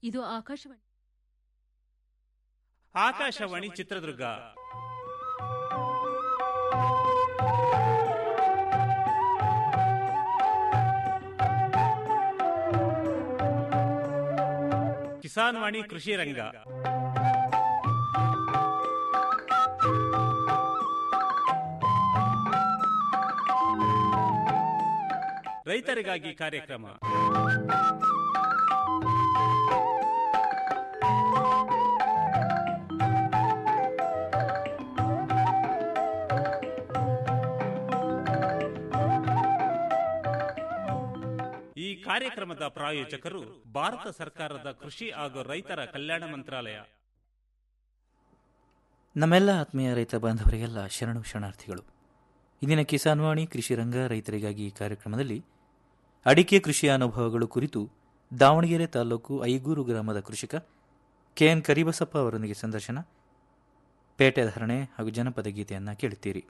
ಇದು ಆಕಾಶವಾಣಿ ಆಕಾಶವಾಣಿ ಚಿತ್ರದುರ್ಗ ಕಿಸಾನ್ ವಾಣಿ ಕೃಷಿ ರಂಗ ರೈತರಿಗಾಗಿ ಕಾರ್ಯಕ್ರಮ ಈ ಕಾರ್ಯಕ್ರಮದ ಪ್ರಾಯೋಜಕರು ಭಾರತ ಸರ್ಕಾರದ ಕೃಷಿ ಹಾಗೂ ರೈತರ ಕಲ್ಯಾಣ ಮಂತ್ರಾಲಯ ನಮ್ಮೆಲ್ಲ ಆತ್ಮೀಯ ರೈತ ಬಾಂಧವರಿಗೆಲ್ಲ ಶರಣು ಶರಣಾರ್ಥಿಗಳು ಇಂದಿನ ಕಿಸಾನ್ ವಾಣಿ ಕೃಷಿ ರಂಗ ರೈತರಿಗಾಗಿ ಈ ಕಾರ್ಯಕ್ರಮದಲ್ಲಿ ಅಡಿಕೆ ಕೃಷಿಯ ಅನುಭವಗಳು ಕುರಿತು ದಾವಣಗೆರೆ ತಾಲೂಕು ಐಗೂರು ಗ್ರಾಮದ ಕೃಷಿಕ ಕೆಎನ್ ಕರಿಬಸಪ್ಪ ಅವರೊಂದಿಗೆ ಸಂದರ್ಶನ ಪೇಟೆ ಧಾರಣೆ ಹಾಗೂ ಜನಪದ ಗೀತೆಯನ್ನ ಕೇಳುತ್ತೀರಿ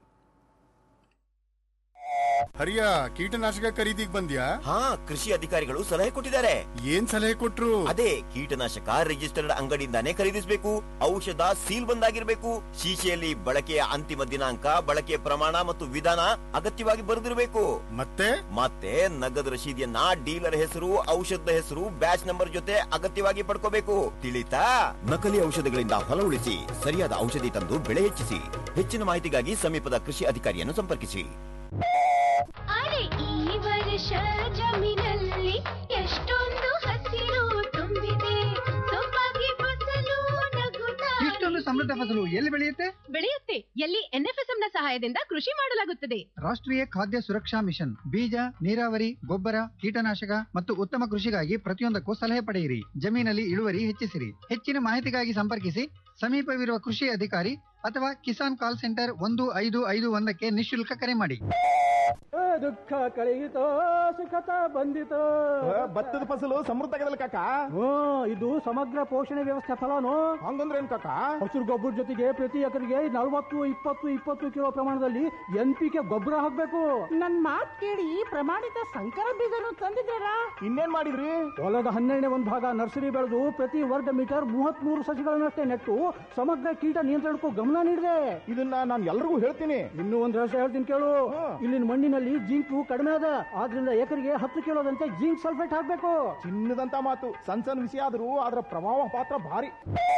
ಹರಿಯ ಕೀಟನಾಶಕ ಖರೀದಿಗ್ ಬಂದ್ಯಾ ಹಾ ಕೃಷಿ ಅಧಿಕಾರಿಗಳು ಸಲಹೆ ಕೊಟ್ಟಿದ್ದಾರೆ ಏನ್ ಸಲಹೆ ಕೊಟ್ರು ಅದೇ ಕೀಟನಾಶಕ ರಿಜಿಸ್ಟರ್ಡ್ ಅಂಗಡಿಯಿಂದಾನೇ ಖರೀದಿಸಬೇಕು ಔಷಧ ಸೀಲ್ ಬಂದಾಗಿರ್ಬೇಕು ಶೀಶೆಯಲ್ಲಿ ಬಳಕೆಯ ಅಂತಿಮ ದಿನಾಂಕ ಬಳಕೆಯ ಪ್ರಮಾಣ ಮತ್ತು ವಿಧಾನ ಅಗತ್ಯವಾಗಿ ಬರೆದಿರಬೇಕು ಮತ್ತೆ ಮತ್ತೆ ನಗದು ರಶೀದಿಯನ್ನ ಡೀಲರ್ ಹೆಸರು ಔಷಧದ ಹೆಸರು ಬ್ಯಾಚ್ ನಂಬರ್ ಜೊತೆ ಅಗತ್ಯವಾಗಿ ಪಡ್ಕೋಬೇಕು ತಿಳಿತಾ ನಕಲಿ ಔಷಧಗಳಿಂದ ಹೊಲ ಉಳಿಸಿ ಸರಿಯಾದ ಔಷಧಿ ತಂದು ಬೆಳೆ ಹೆಚ್ಚಿಸಿ ಹೆಚ್ಚಿನ ಮಾಹಿತಿಗಾಗಿ ಸಮೀಪದ ಕೃಷಿ ಅಧಿಕಾರಿಯನ್ನು ಸಂಪರ್ಕಿಸಿ ಅರೆ ಈ ವರ್ಷ ಜಮೀನಲ್ಲಿ ಎಷ್ಟೊಂದು ಹಸಿರು ತುಂಬಿದೆ ಸೊಬಗೆ ಫಸಲು ನಗುತ್ತಾ ಇಷ್ಟೊಂದು ಸಮೃದ್ಧ ಫಸಲು ಎಲ್ಲಿ ಬೆಳೆಯುತ್ತೆ ಬೆಳೆಯುತ್ತೆ ಎಲ್ಲಿ ಎನ್ಎಫ್ಎಸ್ಎಂ ನ ಸಹಾಯದಿಂದ ಕೃಷಿ ಮಾಡಲಾಗುತ್ತದೆ ರಾಷ್ಟ್ರೀಯ ಖಾದ್ಯ ಸುರಕ್ಷಾ ಮಿಷನ್ ಬೀಜ ನೀರಾವರಿ ಗೊಬ್ಬರ ಕೀಟನಾಶಕ ಮತ್ತು ಉತ್ತಮ ಕೃಷಿಗಾಗಿ ಪ್ರತಿಯೊಂದಕ್ಕೂ ಸಲಹೆ ಪಡೆಯಿರಿ ಜಮೀನಲ್ಲಿ ಇಳುವರಿ ಹೆಚ್ಚಿಸಿರಿ ಹೆಚ್ಚಿನ ಮಾಹಿತಿಗಾಗಿ ಸಂಪರ್ಕಿಸಿ ಸಮೀಪವಿರುವ ಕೃಷಿ ಅಧಿಕಾರಿ ಅಥವಾ ಕಿಸಾನ್ ಕಾಲ್ ಸೆಂಟರ್ ಒಂದು ಐದು ಐದು ಒಂದಕ್ಕೆ ನಿಶುಲ್ಕ ಕರೆ ಮಾಡಿ ದುಃಖ ಕಳೆಯಿತೋ ಸುಖತ ಬಂದಿತೋ ಭತ್ತದ ಫಸಲು ಸಮೃದ್ಧ ಆಗದಲ್ಲ ಕಾಕ ಹ್ಮ್ ಇದು ಸಮಗ್ರ ಪೋಷಣೆ ವ್ಯವಸ್ಥೆ ಫಲಾನು ಹಂಗಂದ್ರೆ ಏನ್ ಕಾಕ ಹಸಿರು ಗೊಬ್ಬರ ಜೊತೆಗೆ ಪ್ರತಿ ಎಕರೆಗೆ ನಲವತ್ತು ಇಪ್ಪತ್ತು ಇಪ್ಪತ್ತು ಕಿಲೋ ಪ್ರಮಾಣದಲ್ಲಿ ಎನ್ ಪಿ ಕೆ ಗೊಬ್ಬರ ಹಾಕ್ಬೇಕು ನನ್ ಮಾತ್ ಕೇಳಿ ಪ್ರಮಾಣಿತ ಸಂಕರ ಬೀಜನು ತಂದಿದ್ದೀರಾ ಇನ್ನೇನ್ ಮಾಡಿದ್ರಿ ಹೊಲದ ಹನ್ನೆರಡನೇ ಒಂದು ಭಾಗ ನರ್ಸರಿ ಬೆಳೆದು ಪ್ರತಿ ವರ್ಗ ಮೀಟರ್ ಮೂವತ್ತ್ ಮೂರು ಸಸಿಗಳನ್ನಷ್ಟೇ ನೆಟ್ಟು ಸಮಗ್ರ ಕೀಟ ನಿಯಂತ್ರಣಕ್ಕೂ ಗಮನ ನೀಡಿದೆ ಇದನ್ನ ನಾನು ಎಲ್ರಿಗೂ ಹೇಳ್ತೀನಿ ಇನ್ನೂ ಒಂದ್ ರಹಸ್ಯ ಹೇಳ್ತೀನಿ ಕೇಳು ಇಲ್ಲಿನ ಮಣ್ಣಿನಲ್ಲಿ ಜಿಂಕು ಕಡಿಮೆ ಅದ ಆದ್ರಿಂದ ಎಕರೆಗೆ ಹತ್ತು ಕಿಲೋದಂತೆ ಜಿಂಕ್ ಸಲ್ಫೇಟ್ ಹಾಕ್ಬೇಕು ಚಿನ್ನದಂತ ಮಾತು ಸಣ್ಣ ಸಣ್ಣ ವಿಷಯ ಆದ್ರೂ ಅದರ ಪ್ರಭಾವ ಪಾತ್ರ ಭಾರಿ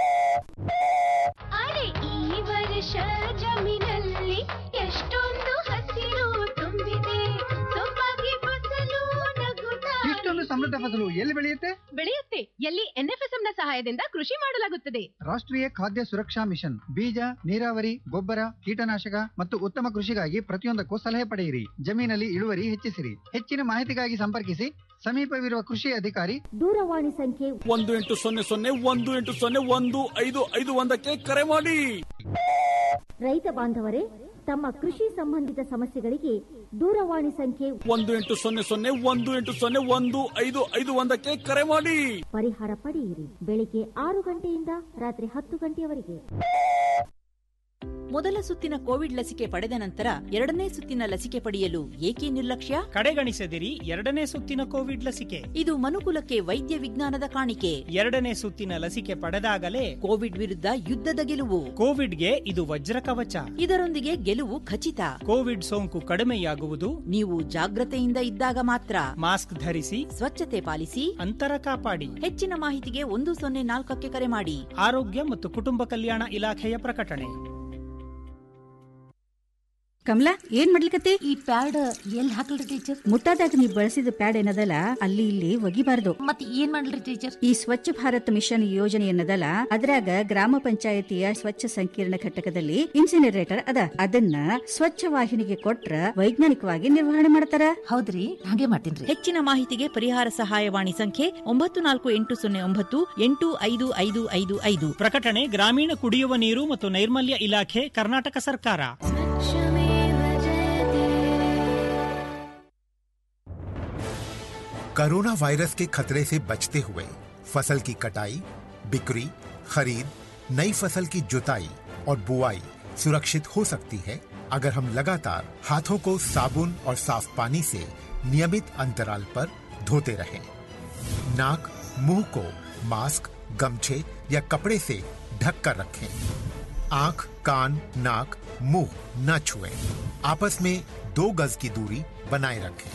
ಅರೆ ಈ ವರ್ಷ ಜಮೀನಲ್ಲಿ ಎಷ್ಟೊಂದು ಹಸಿರು ತುಂಬಿದೆ ಸೊಬಗೆ ಫಸಲು ನಗುತ್ತಾ ಇಷ್ಟೊಂದು ಸಮೃದ್ಧ ಫಸಲು ಎಲ್ಲಿ ಬೆಳೆಯುತ್ತೆ ಬೆಳೆಯುತ್ತೆ ಎಲ್ಲಿ ಎನ್ಎಫ್ಎಸ್ಎಂ ನ ಸಹಾಯದಿಂದ ಕೃಷಿ ಮಾಡಲಾಗುತ್ತದೆ ರಾಷ್ಟ್ರೀಯ ಖಾದ್ಯ ಸುರಕ್ಷಾ ಮಿಷನ್ ಬೀಜ ನೀರಾವರಿ ಗೊಬ್ಬರ ಕೀಟನಾಶಕ ಮತ್ತು ಉತ್ತಮ ಕೃಷಿಗಾಗಿ ಪ್ರತಿಯೊಂದಕ್ಕೂ ಸಲಹೆ ಪಡೆಯಿರಿ ಜಮೀನಲ್ಲಿ ಇಳುವರಿ ಹೆಚ್ಚಿಸಿರಿ ಹೆಚ್ಚಿನ ಮಾಹಿತಿಗಾಗಿ ಸಂಪರ್ಕಿಸಿ ಸಮೀಪವಿರುವ ಕೃಷಿ ಅಧಿಕಾರಿ ದೂರವಾಣಿ ಸಂಖ್ಯೆ ಒಂದು ಎಂಟು ಸೊನ್ನೆ ಸೊನ್ನೆ ಒಂದು ಎಂಟು ಸೊನ್ನೆ ಒಂದು ಐದು ಐದು ಒಂದಕ್ಕೆ ಕರೆ ಮಾಡಿ ರೈತ ಬಾಂಧವರೇ ತಮ್ಮ ಕೃಷಿ ಸಂಬಂಧಿತ ಸಮಸ್ಯೆಗಳಿಗೆ ದೂರವಾಣಿ ಸಂಖ್ಯೆ ಒಂದು ಎಂಟು ಸೊನ್ನೆ ಸೊನ್ನೆ ಒಂದು ಎಂಟು ಸೊನ್ನೆ ಒಂದು ಐದು ಐದು ಒಂದಕ್ಕೆ ಕರೆ ಮಾಡಿ ಪರಿಹಾರ ಪಡೆಯಿರಿ ಬೆಳಿಗ್ಗೆ ಆರು ಗಂಟೆಯಿಂದ ರಾತ್ರಿ ಹತ್ತು ಗಂಟೆಯವರೆಗೆ ಮೊದಲ ಸುತ್ತಿನ ಕೋವಿಡ್ ಲಸಿಕೆ ಪಡೆದ ನಂತರ ಎರಡನೇ ಸುತ್ತಿನ ಲಸಿಕೆ ಪಡೆಯಲು ಏಕೆ ನಿರ್ಲಕ್ಷ್ಯ ಕಡೆಗಣಿಸದಿರಿ ಎರಡನೇ ಸುತ್ತಿನ ಕೋವಿಡ್ ಲಸಿಕೆ ಇದು ಮನುಕುಲಕ್ಕೆ ವೈದ್ಯ ವಿಜ್ಞಾನದ ಕಾಣಿಕೆ ಎರಡನೇ ಸುತ್ತಿನ ಲಸಿಕೆ ಪಡೆದಾಗಲೇ ಕೋವಿಡ್ ವಿರುದ್ಧ ಯುದ್ಧದ ಗೆಲುವು ಕೋವಿಡ್ಗೆ ಇದು ವಜ್ರ ಕವಚ ಇದರೊಂದಿಗೆ ಗೆಲುವು ಖಚಿತ ಕೋವಿಡ್ ಸೋಂಕು ಕಡಿಮೆಯಾಗುವುದು ನೀವು ಜಾಗ್ರತೆಯಿಂದ ಇದ್ದಾಗ ಮಾತ್ರ ಮಾಸ್ಕ್ ಧರಿಸಿ ಸ್ವಚ್ಛತೆ ಪಾಲಿಸಿ ಅಂತರ ಕಾಪಾಡಿ ಹೆಚ್ಚಿನ ಮಾಹಿತಿಗೆ ಒಂದು ಸೊನ್ನೆ ನಾಲ್ಕಕ್ಕೆ ಕರೆ ಮಾಡಿ ಆರೋಗ್ಯ ಮತ್ತು ಕುಟುಂಬ ಕಲ್ಯಾಣ ಇಲಾಖೆಯ ಪ್ರಕಟಣೆ ಕಮಲಾ ಏನ್ ಮಾಡ್ಲಿಕತ್ತಿ ಈ ಪ್ಯಾಡ್ ಎಲ್ಲಿ ಹಾಕಲ್ರಿ ಟೀಚರ್ ಮುಟ್ಟಾದಾಗ ನೀವು ಬಳಸಿದ ಪ್ಯಾಡ್ ಏನದಲ್ಲ ಅಲ್ಲಿ ಇಲ್ಲಿ ಒಗಿಬಾರ್ದು ಮತ್ತೆ ಏನ್ ಮಾಡ್ಲಿ ಟೀಚರ್ ಈ ಸ್ವಚ್ಛ ಭಾರತ್ ಮಿಷನ್ ಯೋಜನೆ ಏನದಲ್ಲ ಅದ್ರಾಗ ಗ್ರಾಮ ಪಂಚಾಯತಿಯ ಸ್ವಚ್ಛ ಸಂಕೀರ್ಣ ಘಟಕದಲ್ಲಿ ಇನ್ಸಿನರೇಟರ್ ಅದ ಅದನ್ನ ಸ್ವಚ್ಛ ವಾಹಿನಿಗೆ ಕೊಟ್ರ ವೈಜ್ಞಾನಿಕವಾಗಿ ನಿರ್ವಹಣೆ ಮಾಡ್ತಾರ ಹೌದ್ರಿ ಹಾಗೆ ಮಾಡ್ತೀನಿ ಹೆಚ್ಚಿನ ಮಾಹಿತಿಗೆ ಪರಿಹಾರ ಸಹಾಯವಾಣಿ ಸಂಖ್ಯೆ ಒಂಬತ್ತು ನಾಲ್ಕು ಎಂಟು ಸೊನ್ನೆ ಒಂಬತ್ತು ಎಂಟು ಐದು ಐದು ಐದು ಐದು ಪ್ರಕಟಣೆ ಗ್ರಾಮೀಣ ಕುಡಿಯುವ ನೀರು ಮತ್ತು ನೈರ್ಮಲ್ಯ ಇಲಾಖೆ ಕರ್ನಾಟಕ ಸರ್ಕಾರ कोरोना वायरस के खतरे से बचते हुए फसल की कटाई बिक्री खरीद नई फसल की जुताई और बुआई सुरक्षित हो सकती है अगर हम लगातार हाथों को साबुन और साफ पानी से नियमित अंतराल पर धोते रहें। नाक मुंह को मास्क गमछे या कपड़े से ढक कर रखें आंख कान नाक मुंह न छुएं आपस में दो गज की दूरी बनाए रखें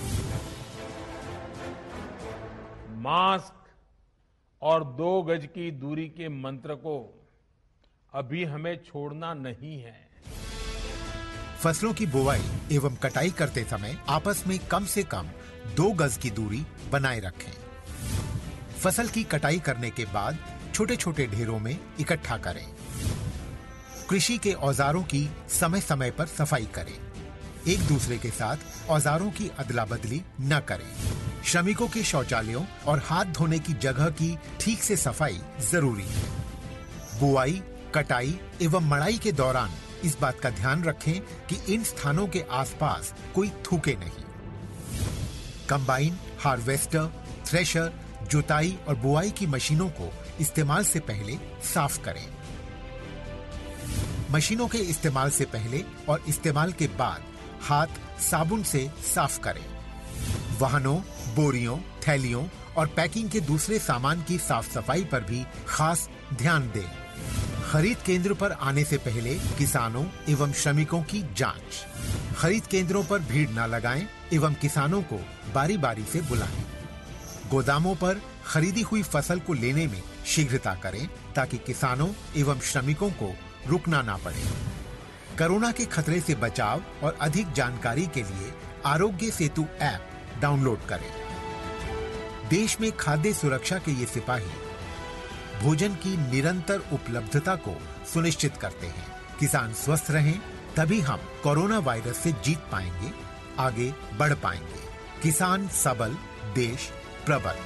मास्क और दो गज की दूरी के मंत्र को अभी हमें छोड़ना नहीं है फसलों की बुवाई एवं कटाई करते समय आपस में कम से कम दो गज की दूरी बनाए रखें फसल की कटाई करने के बाद छोटे छोटे ढेरों में इकट्ठा करें कृषि के औजारों की समय समय पर सफाई करें एक दूसरे के साथ औजारों की अदला बदली न करें श्रमिकों के शौचालयों और हाथ धोने की जगह की ठीक से सफाई जरूरी है बुआई कटाई एवं मड़ाई के दौरान इस बात का ध्यान रखें कि इन स्थानों के आसपास कोई थूके नहीं कंबाइन हार्वेस्टर थ्रेशर जुताई और बुआई की मशीनों को इस्तेमाल से पहले साफ करें मशीनों के इस्तेमाल से पहले और इस्तेमाल के बाद हाथ साबुन से साफ करें वाहनों बोरियों थैलियों और पैकिंग के दूसरे सामान की साफ सफाई पर भी खास ध्यान दें खरीद केंद्र पर आने से पहले किसानों एवं श्रमिकों की जांच खरीद केंद्रों पर भीड़ न लगाएं एवं किसानों को बारी बारी से बुलाएं गोदामों पर खरीदी हुई फसल को लेने में शीघ्रता करें ताकि किसानों एवं श्रमिकों को रुकना ना पड़े कोरोना के खतरे से बचाव और अधिक जानकारी के लिए आरोग्य सेतु ऐप डाउनलोड करें देश में खाद्य सुरक्षा के ये सिपाही भोजन की निरंतर उपलब्धता को सुनिश्चित करते हैं किसान स्वस्थ रहें तभी हम कोरोना वायरस से जीत पाएंगे आगे बढ़ पाएंगे किसान सबल देश प्रबल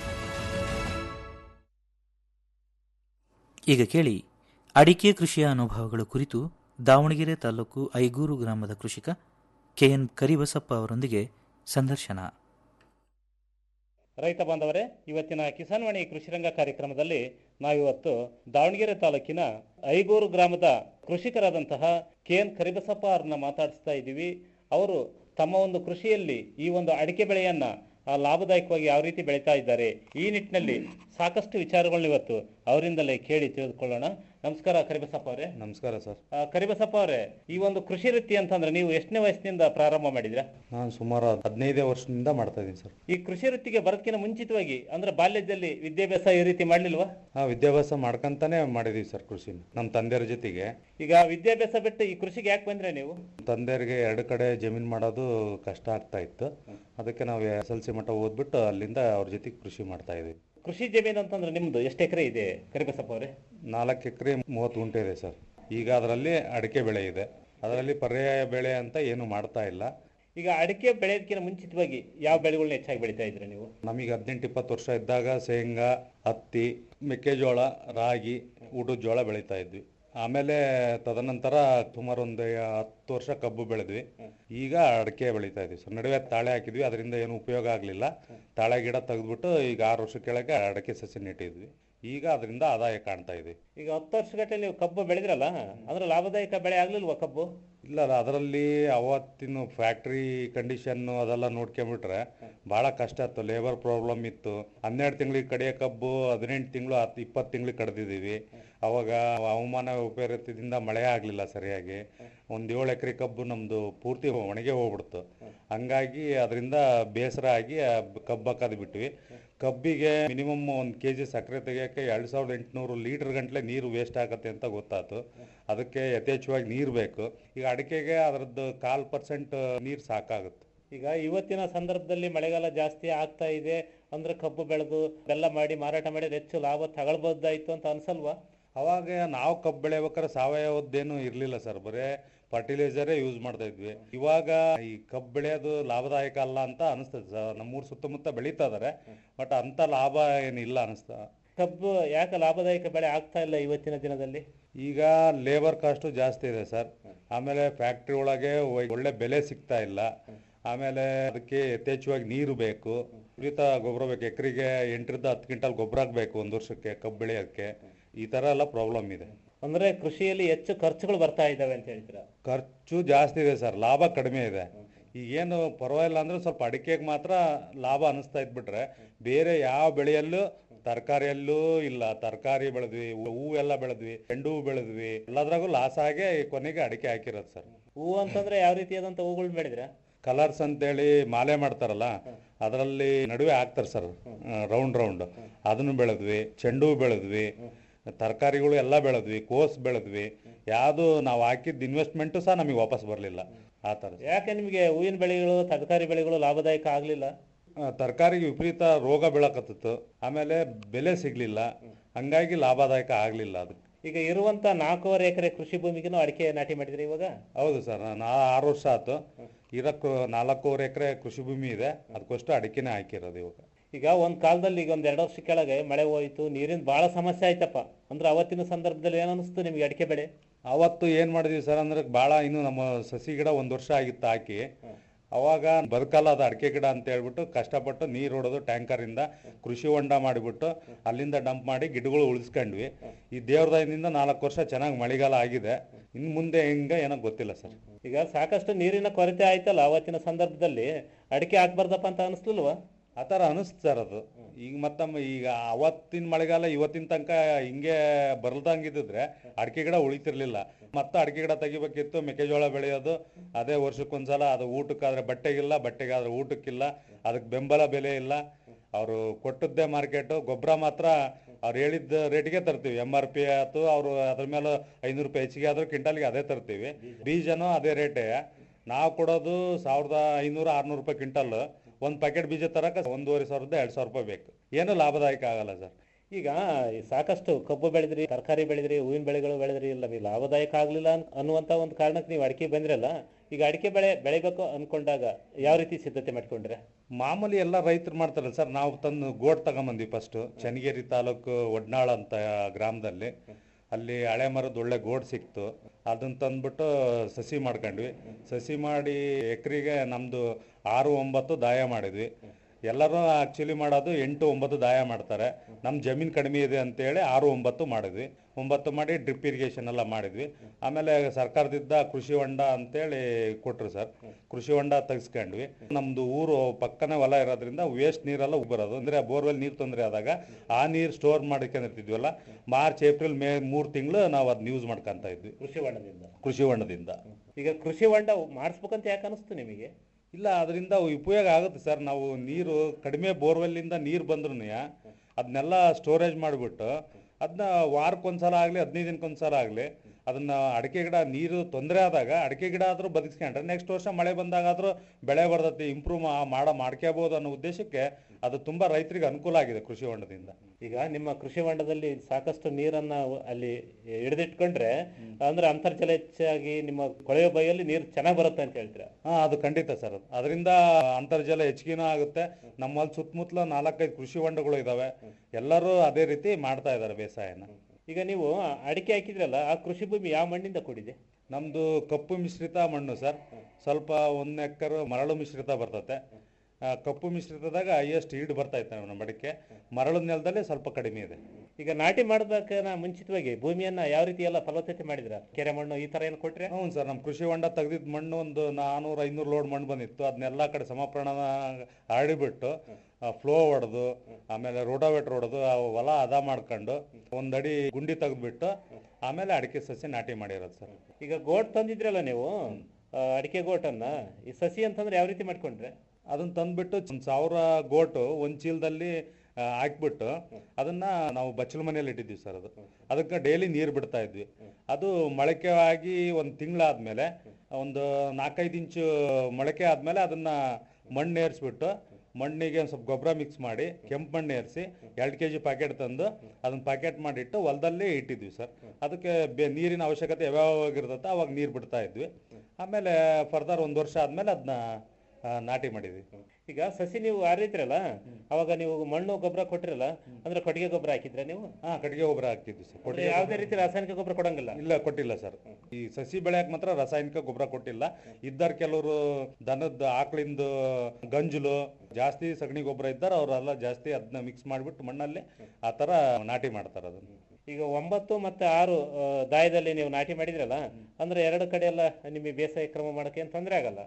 ಈಗ ಕೇಳಿ ಅಡಿಕೆ ಕೃಷಿಯ ಅನುಭವಗಳ ಕುರಿತು ದಾವಣಗೆರೆ ತಾಲೂಕು ಐಗೂರು ಗ್ರಾಮದ ಕೃಷಿಕ ಕೆಎನ್ ಕರಿಬಸಪ್ಪ ಅವರೊಂದಿಗೆ ಸಂದರ್ಶನ ರೈತ ಬಾಂಧವರೇ ಇವತ್ತಿನ ಕಿಸಾನ್ವಾಣಿ ಕೃಷಿರಂಗ ಕಾರ್ಯಕ್ರಮದಲ್ಲಿ ನಾವಿವತ್ತು ದಾವಣಗೆರೆ ತಾಲೂಕಿನ ಐಗೂರು ಗ್ರಾಮದ ಕೃಷಿಕರಾದಂತಹ ಕೆ ಎನ್ ಕರಿಬಸಪ್ಪ ಅವ್ರನ್ನ ಮಾತಾಡಿಸ್ತಾ ಇದ್ದೀವಿ ಅವರು ತಮ್ಮ ಒಂದು ಕೃಷಿಯಲ್ಲಿ ಈ ಒಂದು ಅಡಿಕೆ ಬೆಳೆಯನ್ನ ಆ, ಲಾಭದಾಯಕವಾಗಿ ಯಾವ ರೀತಿ ಬೆಳೀತಾ ಇದ್ದಾರೆ ಈ ನಿಟ್ಟಿನಲ್ಲಿ ಸಾಕಷ್ಟು ವಿಚಾರಗಳನ್ನ ಇವತ್ತು ಅವರಿಂದಲೇ ಕೇಳಿ ತಿಳಿದುಕೊಳ್ಳೋಣ ನಮಸ್ಕಾರ ಕರಿಬಸಪ್ಪ ಅವರೇ ನಮಸ್ಕಾರ ಸರ್ ಕರಿಬಸಪ್ಪ ಅವರೇ ಈ ಒಂದು ಕೃಷಿ ವೃತ್ತಿ ಅಂತಂದ್ರೆ ನೀವು ಎಷ್ಟನೇ ವಯಸ್ಸಿನಿಂದ ಪ್ರಾರಂಭ ಮಾಡಿದ್ರಾ ನಾನು ಸುಮಾರು ಹದಿನೈದೇ ವರ್ಷದಿಂದ ಮಾಡ್ತಾ ಇದ್ದೀನಿ ಸರ್ ಈ ಕೃಷಿ ವೃತ್ತಿಗೆ ಬರೋದಕ್ಕಿಂತ ಮುಂಚಿತವಾಗಿ ಅಂದ್ರೆ ಬಾಲ್ಯದಲ್ಲಿ ವಿದ್ಯಾಭ್ಯಾಸ ಈ ರೀತಿ ಮಾಡ್ಲಿಲ್ವಾ ಆ ವಿದ್ಯಾಭ್ಯಾಸ ಮಾಡ್ಕೊಂತಾನೆ ಮಾಡಿದೀವಿ ಸರ್ ಕೃಷಿ ನಮ್ಮ ತಂದೆಯರ ಜೊತೆಗೆ ಈಗ ವಿದ್ಯಾಭ್ಯಾಸ ಬಿಟ್ಟು ಈ ಕೃಷಿಗೆ ಯಾಕೆ ಬಂದ್ರೆ ನೀವು ತಂದೆಯರಿಗೆ ಎರಡು ಕಡೆ ಜಮೀನು ಮಾಡೋದು ಕಷ್ಟ ಆಗ್ತಾ ಇತ್ತು ಅದಕ್ಕೆ ನಾವು ಎಸ್ ಎಲ್ ಸಿ ಮಟ್ಟ ಓದ್ಬಿಟ್ಟು ಅಲ್ಲಿಂದ ಅವ್ರ ಜೊತೆಗೆ ಕೃಷಿ ಮಾಡ್ತಾ ಇದೀವಿ ಕೃಷಿ ಜಮೀನು ಅಂತಂದ್ರೆ ನಿಮ್ದು ಎಷ್ಟು ಎಕರೆ ಇದೆ ಕರಿಬಸಪ್ಪ ಅವರೇ ನಾಲ್ಕು ಎಕರೆ ಮೂವತ್ತು ಗುಂಟೆ ಇದೆ ಸರ್ ಈಗ ಅದರಲ್ಲಿ ಅಡಿಕೆ ಬೆಳೆ ಇದೆ ಅದರಲ್ಲಿ ಪರ್ಯಾಯ ಬೆಳೆ ಅಂತ ಏನು ಮಾಡ್ತಾ ಇಲ್ಲ ಈಗ ಅಡಿಕೆ ಬೆಳೆಯೋದಕ್ಕಿಂತ ಮುಂಚಿತವಾಗಿ ಯಾವ ಬೆಳೆಗಳನ್ನ ಹೆಚ್ಚಾಗಿ ಬೆಳೀತಾ ಇದ್ರಿ ನೀವು ನಮಗೆ ಹದಿನೆಂಟು ಇಪ್ಪತ್ತು ವರ್ಷ ಇದ್ದಾಗ ಶೇಂಗಾ ಹತ್ತಿ ಮೆಕ್ಕೆಜೋಳ ರಾಗಿ ಊಟದ ಜೋಳ ಬೆಳೀತಾ ಇದ್ವಿ ಆಮೇಲೆ ತದನಂತರ ಸುಮಾರು ಒಂದು ಹತ್ತು ವರ್ಷ ಕಬ್ಬು ಬೆಳೆದ್ವಿ ಈಗ ಅಡಿಕೆ ಬೆಳೀತಾ ಇದ್ವಿ ಸರ್ ನಡುವೆ ತಾಳೆ ಹಾಕಿದ್ವಿ ಅದರಿಂದ ಏನು ಉಪಯೋಗ ಆಗಲಿಲ್ಲ ತಾಳೆ ಗಿಡ ತೆಗೆದ್ಬಿಟ್ಟು ಈಗ ಆರು ವರ್ಷ ಕೆಳಗೆ ಅಡಿಕೆ ಸಸಿ ನೆಟ್ಟಿದ್ವಿ ಈಗ ಅದರಿಂದ ಆದಾಯ ಕಾಣ್ತಾ ಇದೆ ಈಗ ಹತ್ತು ವರ್ಷಗಟ್ಟಲೆ ನೀವು ಕಬ್ಬು ಬೆಳೆದ್ರಲ್ಲ ಅಂದ್ರೆ ಲಾಭದಾಯಕ ಬೆಳೆ ಆಗ್ಲಿಲ್ವಾ ಕಬ್ಬು ಇಲ್ಲ ಅಲ್ಲ ಅದರಲ್ಲಿ ಅವತ್ತಿನ ಫ್ಯಾಕ್ಟ್ರಿ ಕಂಡೀಷನ್ನು ಅದೆಲ್ಲ ನೋಡ್ಕೊಂಬಿಟ್ರೆ ಭಾಳ ಕಷ್ಟ ಇತ್ತು ಲೇಬರ್ ಪ್ರಾಬ್ಲಮ್ ಇತ್ತು ಹನ್ನೆರಡು ತಿಂಗಳಿಗೆ ಕಡಿಯೋ ಕಬ್ಬು ಹದಿನೆಂಟು ತಿಂಗಳು ಹತ್ತು ಇಪ್ಪತ್ತು ತಿಂಗಳಿಗೆ ಕಡ್ದಿದ್ದೀವಿ ಅವಾಗ ಹವಾಮಾನ ವೈಪರೀತ್ಯದಿಂದ ಮಳೆ ಆಗಲಿಲ್ಲ ಸರಿಯಾಗಿ ಒಂದು ಏಳು ಎಕರೆ ಕಬ್ಬು ನಮ್ಮದು ಪೂರ್ತಿ ಒಣಗೆ ಹೋಗ್ಬಿಡ್ತು ಹಂಗಾಗಿ ಅದರಿಂದ ಬೇಸರ ಆಗಿ ಆ ಕಬ್ಬು ಹಾಕೋದು ಬಿಟ್ವಿ ಕಬ್ಬಿಗೆ ಮಿನಿಮಮ್ ಒಂದು ಕೆ ಜಿ ಸಕ್ಕರೆ ತೆಗಿಯೋಕ್ಕೆ ಎರಡು ಸಾವಿರದ ಎಂಟುನೂರು ಲೀಟರ್ ಗಂಟ್ಲೆ ನೀರು ವೇಸ್ಟ್ ಆಗತ್ತೆ ಅಂತ ಗೊತ್ತಾಯ್ತು ಅದಕ್ಕೆ ಯಥೇಚ್ಛವಾಗಿ ನೀರು ಬೇಕು ಈಗ ಅಡಿಕೆಗೆ ಅದರದ್ದು ಕಾಲು ಪರ್ಸೆಂಟ್ ನೀರು ಸಾಕಾಗುತ್ತೆ ಈಗ ಇವತ್ತಿನ ಸಂದರ್ಭದಲ್ಲಿ ಮಳೆಗಾಲ ಜಾಸ್ತಿ ಆಗ್ತಾ ಇದೆ ಅಂದ್ರೆ ಕಬ್ಬು ಬೆಳೆದು ಬೆಲ್ಲ ಮಾಡಿ ಮಾರಾಟ ಮಾಡಿದ್ರೆ ಹೆಚ್ಚು ಲಾಭ ತಗೊಳ್ಬೋದಾಯ್ತು ಅಂತ ಅನ್ಸಲ್ವಾ ಅವಾಗ ನಾವು ಕಬ್ಬು ಬೆಳೆಬೇಕಾದ್ರೆ ಸಾವಯವದ್ದೇನು ಇರಲಿಲ್ಲ ಸರ್ ಬರೇ ಫರ್ಟಿಲೈಸರೇ ಯೂಸ್ ಮಾಡ್ತಾ ಇದ್ವಿ ಇವಾಗ ಈ ಕಬ್ಬು ಬೆಳೆಯೋದು ಲಾಭದಾಯಕ ಅಲ್ಲ ಅಂತ ಅನಿಸ್ತದೆ ಸರ್ ನಮ್ಮೂರು ಸುತ್ತಮುತ್ತ ಬೆಳೀತಾ ಇದಾರೆ ಬಟ್ ಅಂತ ಲಾಭ ಏನಿಲ್ಲ ಅನಿಸ್ತಾ ಕಬ್ಬು ಯಾಕೆ ಲಾಭದಾಯಕ ಬೆಳೆ ಆಗ್ತಾ ಇಲ್ಲ ಇವತ್ತಿನ ದಿನದಲ್ಲಿ ಈಗ ಲೇಬರ್ ಕಾಸ್ಟು ಜಾಸ್ತಿ ಇದೆ ಸರ್ ಆಮೇಲೆ ಫ್ಯಾಕ್ಟ್ರಿ ಒಳಗೆ ಒಯ್- ಒಳ್ಳೆ ಬೆಲೆ ಸಿಗ್ತಾ ಇಲ್ಲ ಆಮೇಲೆ ಅದಕ್ಕೆ ಯಥೇಚ್ಛವಾಗಿ ನೀರು ಬೇಕು ವಿಪರೀತ ಗೊಬ್ಬರ ಬೇಕು ಎಕರೆಗೆ ಎಂಟರಿಂದ ಹತ್ತು ಕ್ವಿಂಟಲ್ ಗೊಬ್ಬರ ಹಾಕ್ಬೇಕು ಒಂದು ವರ್ಷಕ್ಕೆ ಕಬ್ಬು ಬೆಳೆಯೋಕ್ಕೆ ಈ ಥರ ಎಲ್ಲ ಪ್ರಾಬ್ಲಮ್ ಇದೆ ಅಂದ್ರೆ ಕೃಷಿಯಲ್ಲಿ ಹೆಚ್ಚು ಖರ್ಚುಗಳು ಬರ್ತಾ ಇದ್ದಾವೆ ಅಂತ ಹೇಳ್ತೀರಾ ಖರ್ಚು ಜಾಸ್ತಿ ಇದೆ ಸರ್ ಲಾಭ ಕಡಿಮೆ ಇದೆ ಈಗೇನು ಪರವಾಗಿಲ್ಲ ಅಂದ್ರೆ ಸ್ವಲ್ಪ ಅಡಿಕೆಗೆ ಮಾತ್ರ ಲಾಭ ಅನಿಸ್ತಾ ಇದ್ಬಿಟ್ರೆ ಬೇರೆ ಯಾವ ಬೆಳೆಯಲ್ಲೂ ತರಕಾರಿಯಲ್ಲೂ ಇಲ್ಲ ತರಕಾರಿ ಬೆಳೆದ್ವಿ ಹೂವೆಲ್ಲ ಬೆಳೆದ್ವಿ ಚೆಂಡು ಹೂ ಬೆಳೆದ್ವಿ ಎಲ್ಲದ್ರಾಗೂ ಲಾಸ್ ಆಗಿ ಕೊನೆಗೆ ಅಡಿಕೆ ಹಾಕಿರೋದು ಸರ್ ಹೂವು ಅಂತಂದ್ರೆ ಯಾವ ರೀತಿಯಾದಂತ ಹೂಗಳು ಬೆಳೆದ್ರ ಕಲರ್ಸ್ ಅಂತೇಳಿ ಮಾಲೆ ಮಾಡ್ತಾರಲ್ಲ ಅದರಲ್ಲಿ ನಡುವೆ ಹಾಕ್ತಾರೆ ಸರ್ ರೌಂಡ್ ರೌಂಡ್ ಅದನ್ನು ಬೆಳೆದ್ವಿ ಚೆಂಡು ಹೂ ಬೆಳೆದ್ವಿ ತರಕಾರಿಗಳು ಎಲ್ಲ ಬೆಳೆದ್ವಿ ಕೋಸ್ ಬೆಳೆದ್ವಿ ಯಾವುದು ನಾವು ಹಾಕಿದ ಇನ್ವೆಸ್ಟ್ಮೆಂಟು ಸಹ ನಮಗೆ ವಾಪಸ್ ಬರಲಿಲ್ಲ ಆ ಥರ ಯಾಕೆ ನಿಮಗೆ ಹೂವಿನ ಬೆಳೆಗಳು ತರಕಾರಿ ಬೆಳೆಗಳು ಲಾಭದಾಯಕ ಆಗ್ಲಿಲ್ಲ ತರಕಾರಿಗೆ ವಿಪರೀತ ರೋಗ ಬೀಳಕತ್ತಿತ್ತು ಆಮೇಲೆ ಬೆಲೆ ಸಿಗ್ಲಿಲ್ಲ ಹಂಗಾಗಿ ಲಾಭದಾಯಕ ಆಗ್ಲಿಲ್ಲ ಅದು ಈಗ ಇರುವಂತ ನಾಲ್ಕೂವರೆ ಎಕರೆ ಕೃಷಿ ಭೂಮಿಗೂ ಅಡಿಕೆ ನಾಟಿ ಮಾಡಿದ್ರಿ ಇವಾಗ ಹೌದು ಸರ್ ನಾ ಆರು ವರ್ಷ ಆಯ್ತು ಇರಕ್ಕೆ ನಾಲ್ಕೂವರೆ ಎಕರೆ ಕೃಷಿ ಭೂಮಿ ಇದೆ ಅದಕ್ಕೋಸ್ಕರ ಅಡಿಕೆನೇ ಹಾಕಿರೋದು ಇವಾಗ ಈಗ ಒಂದ್ ಕಾಲದಲ್ಲಿ ಈಗ ಒಂದ್ ಎರಡು ವರ್ಷ ಕೆಳಗೆ ಮಳೆ ಹೋಯ್ತು ನೀರಿನ ಬಹಳ ಸಮಸ್ಯೆ ಆಯ್ತಪ್ಪ ಅಂದ್ರೆ ಅವತ್ತಿನ ಸಂದರ್ಭದಲ್ಲಿ ಏನ್ ಅನಿಸ್ತು ನಿಮ್ಗೆ ಅಡಿಕೆ ಬೆಳೆ ಅವತ್ತು ಏನ್ ಮಾಡಿದ್ವಿ ಸರ್ ಅಂದ್ರೆ ಭಾಳ ಇನ್ನು ನಮ್ಮ ಸಸಿ ಗಿಡ ಒಂದ್ ವರ್ಷ ಆಗಿತ್ತು ಹಾಕಿ ಅವಾಗ ಬದುಕಲ್ಲ ಅದು ಅಡಿಕೆ ಗಿಡ ಅಂತ ಹೇಳ್ಬಿಟ್ಟು ಕಷ್ಟಪಟ್ಟು ನೀರು ಹೊಡೆದು ಟ್ಯಾಂಕರಿಂದ ಕೃಷಿ ಹೊಂಡ ಮಾಡಿಬಿಟ್ಟು ಅಲ್ಲಿಂದ ಡಂಪ್ ಮಾಡಿ ಗಿಡಗಳು ಉಳಿಸ್ಕೊಂಡ್ವಿ ಈ ದೇವ್ರದಾಯದಿಂದ ನಾಲ್ಕು ವರ್ಷ ಚೆನ್ನಾಗಿ ಮಳೆಗಾಲ ಆಗಿದೆ ಇನ್ನು ಮುಂದೆ ಹೆಂಗ ಏನೋ ಗೊತ್ತಿಲ್ಲ ಸರ್ ಈಗ ಸಾಕಷ್ಟು ನೀರಿನ ಕೊರತೆ ಆಯ್ತಲ್ಲ ಅವತ್ತಿನ ಸಂದರ್ಭದಲ್ಲಿ ಅಡಿಕೆ ಹಾಕ್ಬಾರ್ದಪ್ಪ ಅಂತ ಅನಿಸ್ಲಿಲ್ವಾ ಆ ಥರ ಅನಿಸ್ತು ಸರ್ ಅದು ಈಗ ಮತ್ತೊಮ್ಮೆ ಈಗ ಅವತ್ತಿನ ಮಳೆಗಾಲ ಇವತ್ತಿನ ತನಕ ಹಿಂಗೆ ಬರ್ಲ್ದಂಗಿದ್ದಿದ್ರೆ ಅಡಿಕೆ ಗಿಡ ಉಳಿತಿರ್ಲಿಲ್ಲ ಮತ್ತೆ ಅಡಿಕೆ ಗಿಡ ತೆಗಿಬೇಕಿತ್ತು ಮೆಕ್ಕೆಜೋಳ ಬೆಳೆಯೋದು ಅದೇ ವರ್ಷಕ್ಕೊಂದ್ಸಲ ಅದು ಊಟಕ್ಕಾದ್ರೆ ಬಟ್ಟೆಗಿಲ್ಲ ಬಟ್ಟೆಗಾದ್ರೆ ಊಟಕ್ಕಿಲ್ಲ ಅದಕ್ಕೆ ಬೆಂಬಲ ಬೆಲೆ ಇಲ್ಲ ಅವರು ಕೊಟ್ಟದ್ದೇ ಮಾರ್ಕೆಟು ಗೊಬ್ಬರ ಮಾತ್ರ ಅವ್ರು ಹೇಳಿದ್ದ ರೇಟಿಗೆ ತರ್ತೀವಿ ಎಮ್ ಆರ್ ಪಿ ಆಯ್ತು ಅವರು ಅದ್ರ ಮೇಲೆ ಐನೂರು ರೂಪಾಯಿ ಹೆಚ್ಚಿಗೆ ಆದ್ರೂ ಕ್ವಿಂಟಲ್ಗೆ ಅದೇ ತರ್ತೀವಿ ಬೀಜನೂ ಅದೇ ರೇಟೇ ನಾವು ಕೊಡೋದು ಸಾವಿರದ ಐನೂರು ಆರ್ನೂರು ರೂಪಾಯಿ ಕ್ವಿಂಟಲ್ ಒಂದು ಪ್ಯಾಕೆಟ್ ಬೀಜ ತರಕ ಒಂದೂವರೆ ಸಾವಿರದ ಎರಡು ಸಾವಿರ ರೂಪಾಯಿ ಬೇಕು ಏನು ಲಾಭದಾಯಕ ಆಗಲ್ಲ ಸರ್ ಈಗ ಈ ಸಾಕಷ್ಟು ಕಬ್ಬು ಬೆಳೆದ್ರಿ ತರಕಾರಿ ಬೆಳೆದ್ರಿ ಹೂವಿನ ಬೆಳೆಗಳು ಬೆಳೆದ್ರಿ ಇಲ್ಲ ನೀವು ಲಾಭದಾಯಕ ಆಗ್ಲಿಲ್ಲ ಅನ್- ಅನ್ನುವಂತ ಒಂದು ಕಾರಣಕ್ಕೆ ನೀವು ಅಡಿಕೆ ಬಂದ್ರಲ್ಲ ಈಗ ಅಡಿಕೆ ಬೆಳೆ ಬೆಳಿಬೇಕು ಅನ್ಕೊಂಡಾಗ ಯಾವ ರೀತಿ ಸಿದ್ಧತೆ ಮಾಡ್ಕೊಂಡ್ರೆ ಮಾಮೂಲಿ ಎಲ್ಲ ರೈತರು ಮಾಡ್ತಾರಲ್ಲ ಸರ್ ನಾವು ತಂದು ಗೋಟ್ ತಗೊಂಬಂದ್ವಿ ಫಸ್ಟು ಚನ್ನಗಿರಿ ತಾಲೂಕು ಒಡ್ನಾಳ ಅಂತ ಗ್ರಾಮದಲ್ಲಿ ಅಲ್ಲಿ ಹಳೆ ಮರದ ಒಳ್ಳೆ ಗೋಡ್ ಸಿಕ್ತು ಅದನ್ನ ತಂದ್ಬಿಟ್ಟು ಸಸಿ ಮಾಡ್ಕೊಂಡ್ವಿ ಸಸಿ ಮಾಡಿ ಎಕರೆಗೆ ನಮ್ಮದು ಆರು ಒಂಬತ್ತು ದಾಯ ಮಾಡಿದ್ವಿ ಎಲ್ಲರೂ ಆಕ್ಚುಲಿ ಮಾಡೋದು ಎಂಟು ಒಂಬತ್ತು ದಾಯ ಮಾಡ್ತಾರೆ ನಮ್ಮ ಜಮೀನು ಕಡಿಮೆ ಇದೆ ಅಂತೇಳಿ ಆರು ಒಂಬತ್ತು ಮಾಡಿದ್ವಿ ಒಂಬತ್ತು ಮಾಡಿ ಡ್ರಿಪ್ ಇರಿಗೇಷನ್ ಎಲ್ಲ ಮಾಡಿದ್ವಿ ಆಮೇಲೆ ಸರ್ಕಾರದಿಂದ ಕೃಷಿ ಹೊಂಡ ಅಂತೇಳಿ ಕೊಟ್ರು ಸರ್ ಕೃಷಿ ಹೊಂಡ ತೆಗಿಸ್ಕೊಂಡ್ವಿ ನಮ್ದು ಊರು ಪಕ್ಕನೇ ಹೊಲ ಇರೋದ್ರಿಂದ ವೇಸ್ಟ್ ನೀರೆಲ್ಲ ಬರೋದು ಅಂದ್ರೆ ಬೋರ್ವೆಲ್ ನೀರು ತೊಂದರೆ ಆದಾಗ ಆ ನೀರು ಸ್ಟೋರ್ ಮಾಡ್ಕೊಂಡಿರ್ತಿದ್ವಲ್ಲ ಮಾರ್ಚ್ ಏಪ್ರಿಲ್ ಮೇ ಮೂರು ತಿಂಗಳು ನಾವು ಅದನ್ನ ಯೂಸ್ ಮಾಡ್ಕೊಂತ ಇದ್ವಿ ಕೃಷಿ ಹೊಂಡದಿಂದ ಕೃಷಿ ಹೊಂಡದಿಂದ ಈಗ ಕೃಷಿ ಹೊಂಡ ಮಾಡಿಸ್ಬೇಕಂತ ಯಾಕೆ ಅನಿಸ್ತು ನಿಮಗೆ ಇಲ್ಲ ಅದರಿಂದ ಉಪಯೋಗ ಆಗುತ್ತೆ ಸರ್ ನಾವು ನೀರು ಕಡಿಮೆ ಬೋರ್ವೆಲ್ಲಿಂದ ನೀರು ಬಂದ್ರೂ ಅದನ್ನೆಲ್ಲ ಸ್ಟೋರೇಜ್ ಮಾಡಿಬಿಟ್ಟು ಅದನ್ನ ವಾರಕ್ಕೊಂದ್ಸಲ ಆಗಲಿ ಹದಿನೈದು ದಿನಕ್ಕೊಂದ್ಸಲ ಆಗಲಿ ಅದನ್ನ ಅಡಿಕೆ ಗಿಡ ನೀರು ತೊಂದರೆ ಆದಾಗ ಅಡಿಕೆ ಗಿಡ ಆದರೂ ಬದುಕಿಸ್ಕೊಂಡ್ರೆ ನೆಕ್ಸ್ಟ್ ವರ್ಷ ಮಳೆ ಬಂದಾಗಾದ್ರೂ ಬೆಳೆ ಬರ್ತೈತಿ ಇಂಪ್ರೂವ್ ಮಾಡ ಮಾಡ್ಕೋಬಹುದು ಅನ್ನೋ ಉದ್ದೇಶಕ್ಕೆ ಅದು ತುಂಬಾ ರೈತರಿಗೆ ಅನುಕೂಲ ಆಗಿದೆ ಕೃಷಿ ಹೊಂಡದಿಂದ ಈಗ ನಿಮ್ಮ ಕೃಷಿ ಹೊಂಡದಲ್ಲಿ ಸಾಕಷ್ಟು ನೀರನ್ನ ಅಲ್ಲಿ ಹಿಡಿದಿಟ್ಕೊಂಡ್ರೆ ಅಂದ್ರೆ ಅಂತರ್ಜಲ ಹೆಚ್ಚಾಗಿ ನಿಮ್ಮ ಕೊಳೆಯ ಬೈಯಲ್ಲಿ ನೀರು ಚೆನ್ನಾಗಿ ಬರುತ್ತೆ ಅಂತ ಹೇಳ್ತೀರಾ ಹಾ ಅದು ಖಂಡಿತ ಸರ್ ಅದರಿಂದ ಅಂತರ್ಜಲ ಹೆಚ್ಚಿಗೆನೂ ಆಗುತ್ತೆ ನಮ್ಮಲ್ಲಿ ಸುತ್ತಮುತ್ತಲ ನಾಲ್ಕೈದು ಕೃಷಿ ಹೊಂಡಗಳು ಇದಾವೆ ಎಲ್ಲರೂ ಅದೇ ರೀತಿ ಮಾಡ್ತಾ ಇದ್ದಾರೆ ಬೇಸಾಯನ ಈಗ ನೀವು ಅಡಿಕೆ ಹಾಕಿದ್ರಲ್ಲ ಆ ಕೃಷಿ ಭೂಮಿ ಯಾವ ಮಣ್ಣಿಂದ ಕೂಡಿದೆ ನಮ್ದು ಕಪ್ಪು ಮಿಶ್ರಿತ ಮಣ್ಣು ಸರ್ ಸ್ವಲ್ಪ ಒಂದು ಎಕರೆ ಮರಳು ಮಿಶ್ರಿತ ಬರ್ತತೆ ಆ, ಕಪ್ಪು ಮಿಶ್ರಿತದಾಗ ಹೈಯೆಸ್ಟ್ ಈಡ್ ಬರ್ತಾ ಇತ್ತು ನಮ್ಮ ಅಡಿಕೆ ಮರಳು ನೆಲದಲ್ಲಿ ಸ್ವಲ್ಪ ಕಡಿಮೆ ಇದೆ ಈಗ ನಾಟಿ ಮಾಡೋದಕ್ಕಿಂತ ಮುಂಚಿತವಾಗಿ ಭೂಮಿಯನ್ನ ಯಾವ ರೀತಿ ಎಲ್ಲ ಫಲವತ್ತತೆ ಮಾಡಿದ್ರ ಕೆರೆ ಮಣ್ಣು ಈ ತರ ಏನು ಕೊಟ್ರೆ ಹ್ಞೂ ಸರ್ ನಮ್ಮ ಕೃಷಿ ಹೊಂಡ ತೆಗ್ದಿದ್ದ ಮಣ್ಣು ಒಂದು ನಾನೂರು ಐನೂರು ಲೋಡ್ ಮಣ್ಣು ಬಂದಿತ್ತು ಅದನ್ನೆಲ್ಲ ಕಡೆ ಸಮಪ್ರಮಾಣ ಹರಡಿಬಿಟ್ಟು ಫ್ಲೋ ಹೊಡೆದು ಆಮೇಲೆ ರೋಟಾವೇಟ್ರ್ ಹೊಡೆದು ಆ ಹೊಲ ಹದ ಮಾಡ್ಕೊಂಡು ಒಂದಡಿ ಗುಂಡಿ ತೆಗೆದ್ಬಿಟ್ಟು ಆಮೇಲೆ ಅಡಿಕೆ ಸಸಿ ನಾಟಿ ಮಾಡಿರೋದು ಸರ್ ಈಗ ಗೋಟ್ ತಂದಿದ್ರಲ್ಲ ನೀವು ಆ, ಅಡಿಕೆ ಗೋಟನ್ನ ಈ ಸಸಿ ಅಂತಂದ್ರೆ ಯಾವ ರೀತಿ ಮಾಡ್ಕೊಂಡ್ರೆ ಅದನ್ನ ತಂದ್ಬಿಟ್ಟು ಒಂದು ಸಾವಿರ ಗೋಟು ಒಂದು ಚೀಲದಲ್ಲಿ ಆ, ಹಾಕ್ಬಿಟ್ಟು ಅದನ್ನ ನಾವು ಬಚ್ಚಲ ಮನೆಯಲ್ಲಿ ಇಟ್ಟಿದ್ವಿ ಸರ್ ಅದು ಅದಕ್ಕೆ ಡೈಲಿ ನೀರು ಬಿಡ್ತಾ ಇದ್ವಿ ಅದು ಮೊಳಕೆ ಆಗಿ ಒಂದು ತಿಂಗಳಾದ್ಮೇಲೆ ಒಂದು ನಾಲ್ಕೈದು ಇಂಚು ಮೊಳಕೆ ಆದ್ಮೇಲೆ ಅದನ್ನ ಮಣ್ಣು ಏರಿಸ್ಬಿಟ್ಟು ಮಣ್ಣಿಗೆ ಒಂದು ಸ್ವಲ್ಪ ಗೊಬ್ಬರ ಮಿಕ್ಸ್ ಮಾಡಿ ಕೆಂಪು ಮಣ್ಣು ಏರಿಸಿ ಎರಡು ಕೆ ಜಿ ಪ್ಯಾಕೆಟ್ ತಂದು ಅದನ್ನ ಪ್ಯಾಕೆಟ್ ಮಾಡಿಟ್ಟು ಹೊಲದಲ್ಲಿ ಇಟ್ಟಿದ್ವಿ ಸರ್ ಅದಕ್ಕೆ ಬೆ ನೀರಿನ ಅವಶ್ಯಕತೆ ಯಾವ್ಯಾವಾಗ ಇರ್ತೈತೆ ಅವಾಗ ನೀರು ಬಿಡ್ತಾ ಇದ್ವಿ ಆಮೇಲೆ ಫರ್ದರ್ ಒಂದು ವರ್ಷ ಆದ್ಮೇಲೆ ಅದನ್ನ ನಾಟಿ ಮಾಡಿದ್ವಿ ಈಗ ಸಸಿ ನೀವು ಆರಿದ್ರಲ್ಲ ಅವಾಗ ನೀವು ಮಣ್ಣು ಗೊಬ್ಬರ ಕೊಟ್ಟಿರಲ್ಲ ಅಂದ್ರೆ ಕೊಟ್ಟಿಗೆ ಗೊಬ್ಬರ ಹಾಕಿದ್ರೆ ನೀವು ಹಾ ಕಟ್ಟಿಗೆ ಗೊಬ್ಬರ ಹಾಕ್ತಿದ್ವಿ ಸರ್ ಅಂದ್ರೆ ಯಾವುದೇ ರೀತಿ ರಾಸಾಯನಿಕ ಗೊಬ್ಬರ ಕೊಡಂಗಿಲ್ಲ ಇಲ್ಲ ಕೊಟ್ಟಿಲ್ಲ ಸರ್ ಈ ಸಸಿ ಬೆಳೆಯಕ್ಕೆ ಮಾತ್ರ ರಾಸಾಯನಿಕ ಗೊಬ್ಬರ ಕೊಟ್ಟಿಲ್ಲ ಇದ್ದಾರ ಕೆಲವರು ದನದ ಆಕಳಿಂದ ಗಂಜಲು ಜಾಸ್ತಿ ಸಗಣಿ ಗೊಬ್ಬರ ಇದ್ದಾರೆ ಅವರೆಲ್ಲ ಜಾಸ್ತಿ ಅದನ್ನ ಮಿಕ್ಸ್ ಮಾಡಿಬಿಟ್ಟು ಮಣ್ಣಲ್ಲಿ ಆ ಥರ ನಾಟಿ ಮಾಡ್ತಾರೆ ಅದನ್ನು ಈಗ ಒಂಬತ್ತು ಮತ್ತೆ ಆರು ಆ, ದಾಯದಲ್ಲಿ ನೀವು ನಾಟಿ ಮಾಡಿದ್ರಲ್ಲ ಅಂದ್ರೆ ಎರಡು ಕಡೆ ಎಲ್ಲ ನಿಮಗೆ ಬೇಸಾಯ ಕ್ರಮ ಮಾಡಕ್ಕೆ ಏನು ತೊಂದರೆ ಆಗಲ್ಲ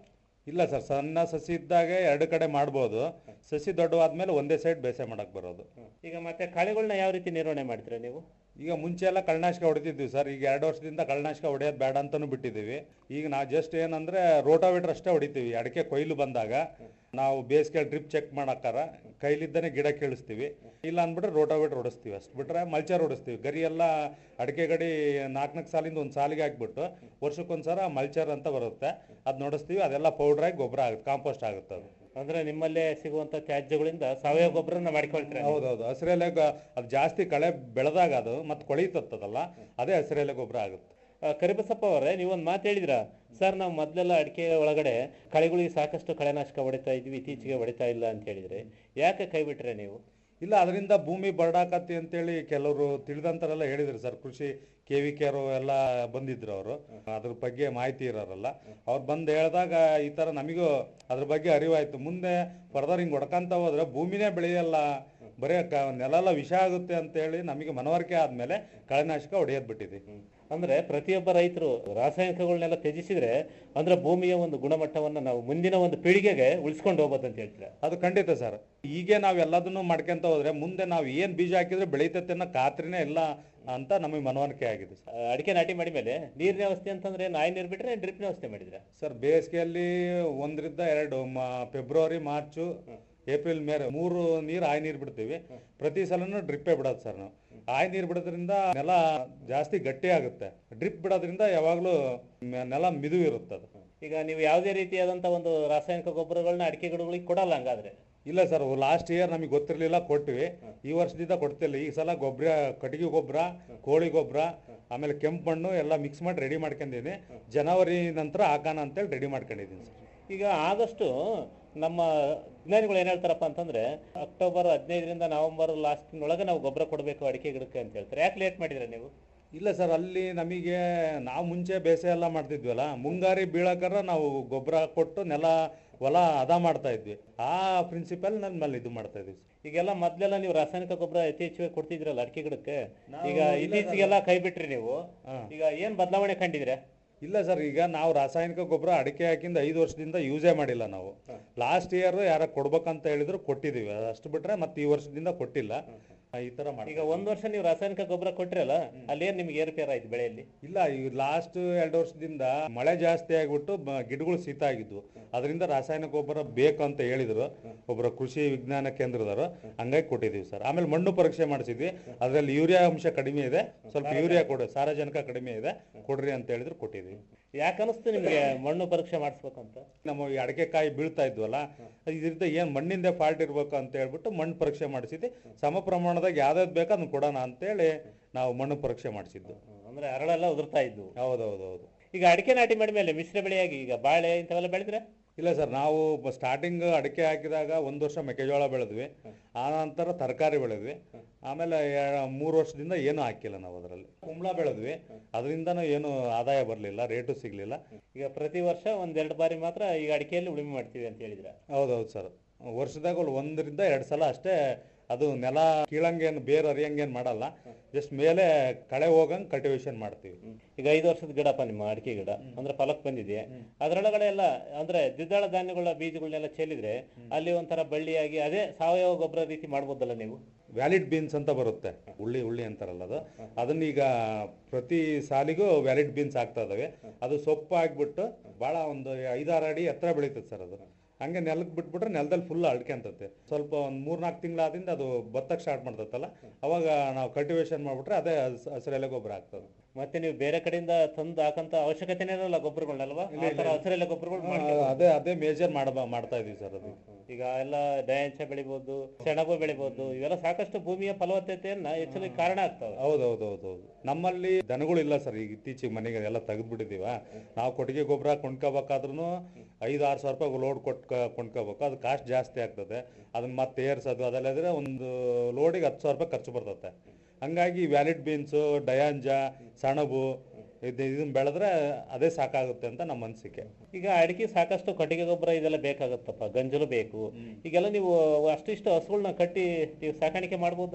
ಇಲ್ಲ ಸರ್ ಸಣ್ಣ ಸಸಿ ಇದ್ದಾಗೆ ಎರಡು ಕಡೆ ಮಾಡ್ಬೋದು ಸಸಿ ದೊಡ್ಡವಾದ್ಮೇಲೆ ಒಂದೇ ಸೈಡ್ ಬೇಸಾಯ ಮಾಡಕ್ ಬರೋದು ಈಗ ಮತ್ತೆ ಕಳೆಗಳನ್ನ ಯಾವ ರೀತಿ ನಿರ್ವಹಣೆ ಮಾಡ್ತೀರಾ ನೀವು ಈಗ ಮುಂಚೆ ಎಲ್ಲ ಕಳ್ಳನಾಶಕ ಹೊಡಿತಿದ್ವಿ ಸರ್ ಈಗ ಎರಡು ವರ್ಷದಿಂದ ಕಳ್ಳನಾಶಕ ಹೊಡೆಯೋದು ಬೇಡ ಅಂತಾನು ಬಿಟ್ಟಿದ್ದೀವಿ ಈಗ ನಾವು ಜಸ್ಟ್ ಏನಂದ್ರೆ ರೋಟಾವೇಟರ್ ಅಷ್ಟೇ ಹೊಡಿತೀವಿ ಅಡಿಕೆ ಕೊಯ್ಲು ಬಂದಾಗ ನಾವು ಬೇಸಿಗೆ ಡ್ರಿಪ್ ಚೆಕ್ ಮಾಡಕ್ಕಾರ ಕೈಲಿದ್ದಾನೆ ಗಿಡ ಕೀಳಿಸ್ತೀವಿ ಇಲ್ಲ ಅಂದ್ಬಿಟ್ರೆ ರೋಟಾವೇಟರ್ ಹೊಡಿಸ್ತೀವಿ ಅಷ್ಟು ಬಿಟ್ರೆ ಮಲ್ಚರ್ ಹೊಡಿಸ್ತೀವಿ ಗರಿ ಎಲ್ಲ ಅಡಿಕೆ ಗಡಿ ನಾಲ್ಕು ನಾಲ್ಕು ಸಾಲಿಂದ ಒಂದು ಸಾಲಿಗೆ ಹಾಕ್ಬಿಟ್ಟು ವರ್ಷಕ್ಕೊಂದ್ಸಲ ಮಲ್ಚರ್ ಅಂತ ಬರುತ್ತೆ ಅದು ನೋಡಿಸ್ತೀವಿ ಅದೆಲ್ಲ ಪೌಡ್ರ್ ಆಗಿ ಗೊಬ್ಬರ ಆಗುತ್ತೆ ಕಾಂಪೋಸ್ಟ್ ಆಗುತ್ತೆ ಅದು ಅಂದ್ರೆ ನಿಮ್ಮಲ್ಲೇ ಸಿಗುವಂತ ತ್ಯಾಜ್ಯಗಳಿಂದ ಸಾವಯವ ಗೊಬ್ಬರನ ಮಾಡ್ಕೊಳ್ತೀರಾ ನೀವು? ಹೌದೌದು ಹಸಿರೆಲೆ ಅದು ಜಾಸ್ತಿ ಕಳೆ ಬೆಳೆದಾಗ ಅದು ಮತ್ತೆ ಕೊಳಿತತ್ತದಲ್ಲ ಅದೇ ಹಸಿರೆಲೆ ಗೊಬ್ಬರ ಆಗುತ್ತೆ ಆ, ಕರಿಬಸಪ್ಪ ಅವರೇ ನೀವೊಂದು ಮಾತು ಹೇಳಿದ್ರ ಸರ್ ನಾವು ಮೊದಲೆಲ್ಲ ಅಡಿಕೆ ಒಳಗಡೆ ಕಳೆಗಳಿಗೆ ಸಾಕಷ್ಟು ಕಳೆನಾಶಕ ಹೊಡಿತಾ ಇದ್ವಿ ಇತ್ತೀಚೆಗೆ ಹೊಡಿತಾ ಇಲ್ಲ ಅಂತ ಹೇಳಿದ್ರೆ ಯಾಕೆ ಕೈ ಬಿಟ್ರೆ ನೀವು ಇಲ್ಲ ಅದರಿಂದ ಭೂಮಿ ಬರ್ಡಾಕತಿ ಅಂತೇಳಿ ಕೆಲವರು ತಿಳಿದಂತರೆಲ್ಲ ಹೇಳಿದ್ರು ಸರ್ ಕೃಷಿ ಕೆ ವಿ ಕೆರು ಎಲ್ಲ ಬಂದಿದ್ರು ಅವರು ಅದ್ರ ಬಗ್ಗೆ ಮಾಹಿತಿ ಇರೋರಲ್ಲ ಅವ್ರು ಬಂದು ಹೇಳಿದಾಗ ಈ ಥರ ನಮಗೂ ಅದ್ರ ಬಗ್ಗೆ ಅರಿವಾಯ್ತು ಮುಂದೆ ಫರ್ದರ್ ಹಿಂಗೆ ಹೊಡ್ಕಂತ ಹೋದ್ರೆ ಭೂಮಿನೇ ಬೆಳೆಯಲ್ಲ ಬರೀ ಕ ನೆಲ ಎಲ್ಲ ವಿಷ ಆಗುತ್ತೆ ಅಂತೇಳಿ ನಮಗೆ ಮನವರಿಕೆ ಆದ್ಮೇಲೆ ಕಳೆನಾಶಕ ಹೊಡೆಯೋದು ಬಿಟ್ಟಿದ್ವಿ ಅಂದ್ರೆ ಪ್ರತಿಯೊಬ್ಬ ರೈತರು ರಾಸಾಯನಿಕಗಳನ್ನೆಲ್ಲ ತ್ಯಜಿಸಿದ್ರೆ ಅಂದ್ರೆ ಭೂಮಿಯ ಒಂದು ಗುಣಮಟ್ಟವನ್ನ ನಾವು ಮುಂದಿನ ಒಂದು ಪೀಳಿಗೆಗೆ ಉಳಿಸ್ಕೊಂಡು ಹೋಗ್ಬೋದು ಅಂತ ಹೇಳ್ತೀರಾ ಅದು ಖಂಡಿತ ಸರ್ ಹೀಗೆ ನಾವು ಎಲ್ಲದನ್ನು ಮಾಡ್ಕೊಂತ ಹೋದ್ರೆ ಮುಂದೆ ನಾವು ಏನ್ ಬೀಜ ಹಾಕಿದ್ರೆ ಬೆಳೀತೈತೆ ಅನ್ನೋ ಖಾತ್ರಿನೇ ಇಲ್ಲ ಅಂತ ನಮಗೆ ಮನವರಿಕೆ ಆಗಿದೆ ಸರ್ ಆ, ಅಡಿಕೆ ನಾಟಿ ಮಾಡಿ ಮೇಲೆ ನೀರಿನ ವ್ಯವಸ್ಥೆ ಅಂತಂದ್ರೆ ನಾಯಿ ನೀರು ಬಿಟ್ರೆ ಡ್ರಿಪ್ ವ್ಯವಸ್ಥೆ ಮಾಡಿದ್ರೆ ಸರ್ ಬೇಸಿಗೆಯಲ್ಲಿ ಒಂದರಿಂದ ಎರಡು ಮ- ಫೆಬ್ರವರಿ ಮಾರ್ಚು ಏಪ್ರಿಲ್ ಮೇ ಮೂರು ನೀರು ಆಯ್ ನೀರು ಬಿಡ್ತೀವಿ ಪ್ರತಿ ಸಲನೂ ಡ್ರಿಪ್ಪೇ ಬಿಡೋದು ಸರ್ ನಾವು ಆಯ್ ನೀರು ಬಿಡೋದ್ರಿಂದ ನೆಲ ಜಾಸ್ತಿ ಗಟ್ಟಿ ಆಗುತ್ತೆ ಡ್ರಿಪ್ ಬಿಡೋದ್ರಿಂದ ಯಾವಾಗಲೂ ನೆಲ ಮಿದು ಇರುತ್ತೆ ಅದು ಈಗ ನೀವು ಯಾವುದೇ ರೀತಿಯಾದಂತ ಒಂದು ರಾಸಾಯನಿಕ ಗೊಬ್ಬರಗಳನ್ನ ಅಡಿಕೆ ಗಿಡಗಳಿಗೆ ಕೊಡಲ್ಲ ಹಂಗಾದ್ರೆ ಇಲ್ಲ ಸರ್ ಲಾಸ್ಟ್ ಇಯರ್ ನಮಗೆ ಗೊತ್ತಿರಲಿಲ್ಲ ಕೊಟ್ವಿ ಈ ವರ್ಷದಿಂದ ಕೊಡ್ತಿಲ್ಲ ಈ ಸಲ ಗೊಬ್ಬರ ಕಟ್ಟಿಗೆ ಗೊಬ್ಬರ ಕೋಳಿ ಗೊಬ್ಬರ ಆಮೇಲೆ ಕೆಂಪು ಮಣ್ಣು ಎಲ್ಲ ಮಿಕ್ಸ್ ಮಾಡಿ ರೆಡಿ ಮಾಡ್ಕೊಂಡಿದ್ದೀನಿ ಜನವರಿ ನಂತರ ಹಾಕೋಣ ಅಂತೇಳಿ ರೆಡಿ ಮಾಡ್ಕೊಂಡಿದ್ದೀನಿ ಸರ್ ಈಗ ಆದಷ್ಟು ನಮ್ಮ ವಿಜ್ಞಾನಿಗಳು ಏನ್ ಹೇಳ್ತಾರಪ್ಪ ಅಂತಂದ್ರೆ ಅಕ್ಟೋಬರ್ ಹದಿನೈದರಿಂದ ನವೆಂಬರ್ ಲಾಸ್ಟಿನೊಳಗೆ ನಾವು ಗೊಬ್ಬರ ಕೊಡಬೇಕು ಅಡಿಕೆ ಗಿಡಕ್ಕೆ ಅಂತ ಹೇಳ್ತಾರೆ ಯಾಕೆ ಲೇಟ್ ಮಾಡಿದ್ರೆ ನೀವು ಇಲ್ಲ ಸರ್ ಅಲ್ಲಿ ನಮಗೆ ನಾವು ಮುಂಚೆ ಬೇಸಾಯ ಎಲ್ಲ ಮಾಡ್ತಿದ್ವಲ್ಲ ಮುಂಗಾರಿ ಬೀಳಕರ ನಾವು ಗೊಬ್ಬರ ಕೊಟ್ಟು ನೆಲ ಹೊಲ ಹದ ಮಾಡ್ತಾ ಇದ್ವಿ ಆ ಪ್ರಿನ್ಸಿಪಲ್ ನನ್ನ ಮೇಲೆ ಇದು ಮಾಡ್ತಾ ಇದ್ವಿ ಈಗೆಲ್ಲ ಮೊದ್ಲೆಲ್ಲ ನೀವು ರಾಸಾಯನಿಕ ಗೊಬ್ಬರ ಯಥೇಚ್ಛವಾಗಿ ಕೊಡ್ತಿದ್ರಲ್ಲ ಅಡಿಕೆ ಗಿಡಕ್ಕೆ ನಾವು ಈಗ ಇಲ್ಲ ಇತ್ತೀಚೆಗೆಲ್ಲ ಕೈ ಬಿಟ್ರಿ ನೀವು ಹಾ. ಈಗ ಏನ್ ಬದಲಾವಣೆ ಕಂಡಿದ್ರೆ ಇಲ್ಲ ಸರ್ ಈಗ ನಾವು ರಾಸಾಯನಿಕ ಗೊಬ್ಬರ ಅಡಿಕೆ ಹಾಕಿಂದ ಐದು ವರ್ಷದಿಂದ ಯೂಸೇ ಮಾಡಿಲ್ಲ ನಾವು ಲಾಸ್ಟ್ ಇಯರ್ ಯಾರ ಕೊಡ್ಬೇಕಂತ ಹೇಳಿದ್ರು ಕೊಟ್ಟಿದೀವಿ ಅಷ್ಟು ಬಿಟ್ರೆ ಮತ್ತೆ ಈ ವರ್ಷದಿಂದ ಕೊಟ್ಟಿಲ್ಲ ಈ ತರ ಮಾಡಿ ಈಗ ಒಂದ್ ವರ್ಷ ನೀವು ರಾಸಾಯನಿಕ ಗೊಬ್ಬರ ಕೊಟ್ರಲ್ಲ ಅಲ್ಲಿ ಏನ್ ನಿಮ್ಗೆ ಏರುಪೇರ್ ಆಯ್ತು ಬೆಳೆಯಲ್ಲಿ ಇಲ್ಲ ಈ ಲಾಸ್ಟ್ ಎರಡು ವರ್ಷದಿಂದ ಮಳೆ ಜಾಸ್ತಿ ಆಗ್ಬಿಟ್ಟು ಬ- ಗಿಡಗಳು ಶೀತ ಆಗಿದ್ವು ಅದರಿಂದ ರಾಸಾಯನಿಕ ಗೊಬ್ಬರ ಬೇಕು ಅಂತ ಹೇಳಿದ್ರು ಒಬ್ಬರ ಕೃಷಿ ವಿಜ್ಞಾನ ಕೇಂದ್ರದವರು ಹಂಗಾಗಿ ಕೊಟ್ಟಿದ್ದೀವಿ ಸರ್ ಆಮೇಲೆ ಮಣ್ಣು ಪರೀಕ್ಷೆ ಮಾಡಿಸಿದ್ವಿ ಅದರಲ್ಲಿ ಯೂರಿಯಾ ಅಂಶ ಕಡಿಮೆ ಇದೆ ಸ್ವಲ್ಪ ಯೂರಿಯಾ ಕೊಡಿ ಸಾರಜನಕ ಕಡಿಮೆ ಇದೆ ಕೊಡ್ರಿ ಅಂತ ಹೇಳಿದ್ರು ಕೊಟ್ಟಿದ್ದೀವಿ ಯಾಕೆ ಅನಿಸ್ತು ನಿಮ್ಗೆ ಮಣ್ಣು ಪರೀಕ್ಷೆ ಮಾಡಿಸ್ಬೇಕಂತ ನಮ್ಮ ಈ ಅಡಿಕೆಕಾಯಿ ಬೀಳ್ತಾ ಇದ್ವಲ್ಲ ಇದರಿಂದ ಏನ್ ಮಣ್ಣಿಂದ ಫಾಲ್ಟ್ ಇರ್ಬೇಕು ಅಂತ ಹೇಳ್ಬಿಟ್ಟು ಮಣ್ಣು ಪರೀಕ್ಷೆ ಮಾಡಿಸಿದ್ವಿ ಸಮ ಪ್ರಮಾಣದಾಗ ಯಾವ್ದಾವ್ದು ಬೇಕು ಅದನ್ನ ಕೊಡೋಣ ಅಂತೇಳಿ ನಾವು ಮಣ್ಣು ಪರೀಕ್ಷೆ ಮಾಡಿಸಿದ್ದು ಅಂದ್ರೆ ಅರಳೆಲ್ಲ ಉದುರ್ತಾ ಇದ್ವು ಹೌದೌದೌದು ಈಗ ಅಡಿಕೆ ನಾಟಿ ಮಾಡಿದ್ಮೇಲೆ ಮಿಶ್ರ ಬೆಳೆಯಾಗಿ ಈಗ ಬಾಳೆ ಇಂಥವೆಲ್ಲ ಬೆಳೆದ್ರೆ ಇಲ್ಲ ಸರ್ ನಾವು ಸ್ಟಾರ್ಟಿಂಗ್ ಅಡಿಕೆ ಹಾಕಿದಾಗ ಒಂದು ವರ್ಷ ಮೆಕ್ಕೆಜೋಳ ಬೆಳೆದ್ವಿ ಆ ನಂತರ ತರಕಾರಿ ಬೆಳೆದ್ವಿ ಆಮೇಲೆ ಎ- ಮೂರು ವರ್ಷದಿಂದ ಏನು ಹಾಕಿಲ್ಲ ನಾವು ಅದರಲ್ಲಿ ಕುಂಬಳ ಬೆಳೆದ್ವಿ ಅದರಿಂದನೂ ಏನು ಆದಾಯ ಬರಲಿಲ್ಲ ರೇಟು ಸಿಗಲಿಲ್ಲ ಈಗ ಪ್ರತಿ ವರ್ಷ ಒಂದೆರಡು ಬಾರಿ ಮಾತ್ರ ಈಗ ಅಡಿಕೆಯಲ್ಲಿ ಉಳುಮೆ ಮಾಡ್ತೀವಿ ಅಂತ ಹೇಳಿದ್ರೆ ಹೌದೌದು ಸರ್ ವರ್ಷದಾಗ ಒಂದು ಒಂದರಿಂದ ಎರಡು ಸಲ ಅಷ್ಟೇ ಅದು ನೆಲ ಕೀಳಂಗೇನು ಬೇರೆ ಅರಿಯಂಗೇನು ಮಾಡಲ್ಲ ಜಸ್ಟ್ ಮೇಲೆ ಕಳೆ ಹೋಗಂಗೆ ಕಲ್ಟಿವೇಶನ್ ಮಾಡ್ತೀವಿ ಈಗ ಐದು ವರ್ಷದ ಗಿಡಪ್ಪ ನಿಮ್ಮ ಅಡಿಕೆ ಗಿಡ ಅಂದ್ರೆ ಫಲಕ್ ಬಂದಿದೆ ಅದರೊಳಗಡೆ ಎಲ್ಲ ಅಂದ್ರೆ ದ್ವಿದಳ ಧಾನ್ಯಗಳ ಬೀಜಗಳನ್ನೆಲ್ಲ ಚೆಲ್ಲಿದ್ರೆ ಅಲ್ಲಿ ಒಂಥರ ಬಳ್ಳಿಯಾಗಿ ಅದೇ ಸಾವಯವ ಗೊಬ್ಬರ ರೀತಿ ಮಾಡ್ಬೋದಲ್ಲ ನೀವು ವ್ಯಾಲಿಡ್ ಬೀನ್ಸ್ ಅಂತ ಬರುತ್ತೆ ಉಳ್ಳಿ ಉಳ್ಳಿ ಅಂತಾರಲ್ಲ ಅದು ಅದನ್ನ ಈಗ ಪ್ರತಿ ಸಾಲಿಗೂ ವ್ಯಾಲಿಡ್ ಬೀನ್ಸ್ ಆಗ್ತಾ ಇದಾವೆ ಅದು ಸೊಪ್ಪು ಆಗ್ಬಿಟ್ಟು ಬಹಳ ಒಂದು ಐದಾರು ಅಡಿ ಎತ್ತರ ಬೆಳೀತದೆ ಸರ್ ಅದು ಹಂಗೆ ನೆಲಕ್ಕೆ ಬಿಟ್ಬಿಟ್ರೆ ನೆಲದಲ್ಲಿ ಫುಲ್ ಅಡ್ಕೆಂತತೆ ಸ್ವಲ್ಪ ಒಂದು ಮೂರ್ನಾಲ್ಕು ತಿಂಗಳಾದಿಂದ ಅದು ಭತ್ತಕ್ಕೆ ಸ್ಟಾರ್ಟ್ ಮಾಡ್ತತ್ತಲ್ಲ ಅವಾಗ ನಾವು ಕಲ್ಟಿವೇಶನ್ ಮಾಡ್ಬಿಟ್ರೆ ಅದೇ ಹಸ್- ಹಸಿರೆಲೆ ಗೊಬ್ಬರ ಆಗ್ತದೆ ಮತ್ತೆ ನೀವು ಬೇರೆ ಕಡೆಯಿಂದ ತಂದು ಹಾಕಂತ ಅವಶ್ಯಕತೆನೇ ಇರಲ್ಲ ಗೊಬ್ಬರಗಳನ್ನಲ್ವಾ ಆ ಥರ ಹಸಿರೆಲೆ ಗೊಬ್ಬರಗಳು ಮಾಡ್ಕೊಬೋದು. ಅದೇ ಅದೇ ಮೇಜರ್ ಮಾಡ ಮಾಡ್ತಾ ಇದೀವಿ ಸರ್ ಅದು ಈಗ ಎಲ್ಲ ದಯಾಂಶ ಬೆಳಿಬಹುದು ಸೆಣಬು ಬೆಳಿಬಹುದು ಇವೆಲ್ಲ ಸಾಕಷ್ಟು ಭೂಮಿಯ ಫಲವತ್ತತೆಯನ್ನ ಹೆಚ್ಚಲಿಕ್ಕೆ ಕಾರಣ ಆಗ್ತವೆ ಹೌದೌದೌದೌದು ನಮ್ಮಲ್ಲಿ ದನಗಳು ಇಲ್ಲ ಸರ್ ಈಗ ಇತ್ತೀಚೆಗೆ ಮನೆಗೆ ಎಲ್ಲ ತೆಗೆದ್ಬಿಟ್ಟಿದೀವ ನಾವು ಕೊಟ್ಟಿಗೆ ಗೊಬ್ಬರ ಕೊಂಡ್ಕೋಬೇಕಾದ್ರೂ ಐದು ಆರು ಸಾವಿರ ರೂಪಾಯಿ ಲೋಡ್ ಕೊಟ್ ಕೊಂಡ್ಕೋಬೇಕು ಅದು ಕಾಸ್ಟ್ ಜಾಸ್ತಿ ಆಗ್ತದೆ ಅದನ್ನ ಮತ್ತೆ ಏರ್ಸೋದು ಅದೆಲ್ಲದ್ರೆ ಒಂದು ಲೋಡಿಗೆ ಹತ್ತು ಸಾವಿರ ರೂಪಾಯಿ ಖರ್ಚು ಬರ್ತದೆ ಹಂಗಾಗಿ ವ್ಯಾಲಿಡ್ ಬೀನ್ಸು ಡಯಾಂಜಾ ಸಣಬು ಇದು ಇದನ್ನ ಬೆಳೆದ್ರೆ ಅದೇ ಸಾಕಾಗುತ್ತೆ ಅಂತ ನಮ್ಮ ಅನಿಸಿಕೆ ಈಗ ಅಡಿಕೆ ಸಾಕಷ್ಟು ಕಟ್ಟಿಗೆ ಗೊಬ್ಬರ ಇದೆಲ್ಲ ಬೇಕಾಗುತ್ತಪ್ಪ ಗಂಜಲು ಬೇಕು ಈಗೆಲ್ಲ ನೀವು ಅಷ್ಟಿಷ್ಟು ಹಸುಗಳನ್ನ ಕಟ್ಟಿ ನೀವು ಸಾಕಾಣಿಕೆ ಮಾಡ್ಬೋದಲ್ಲ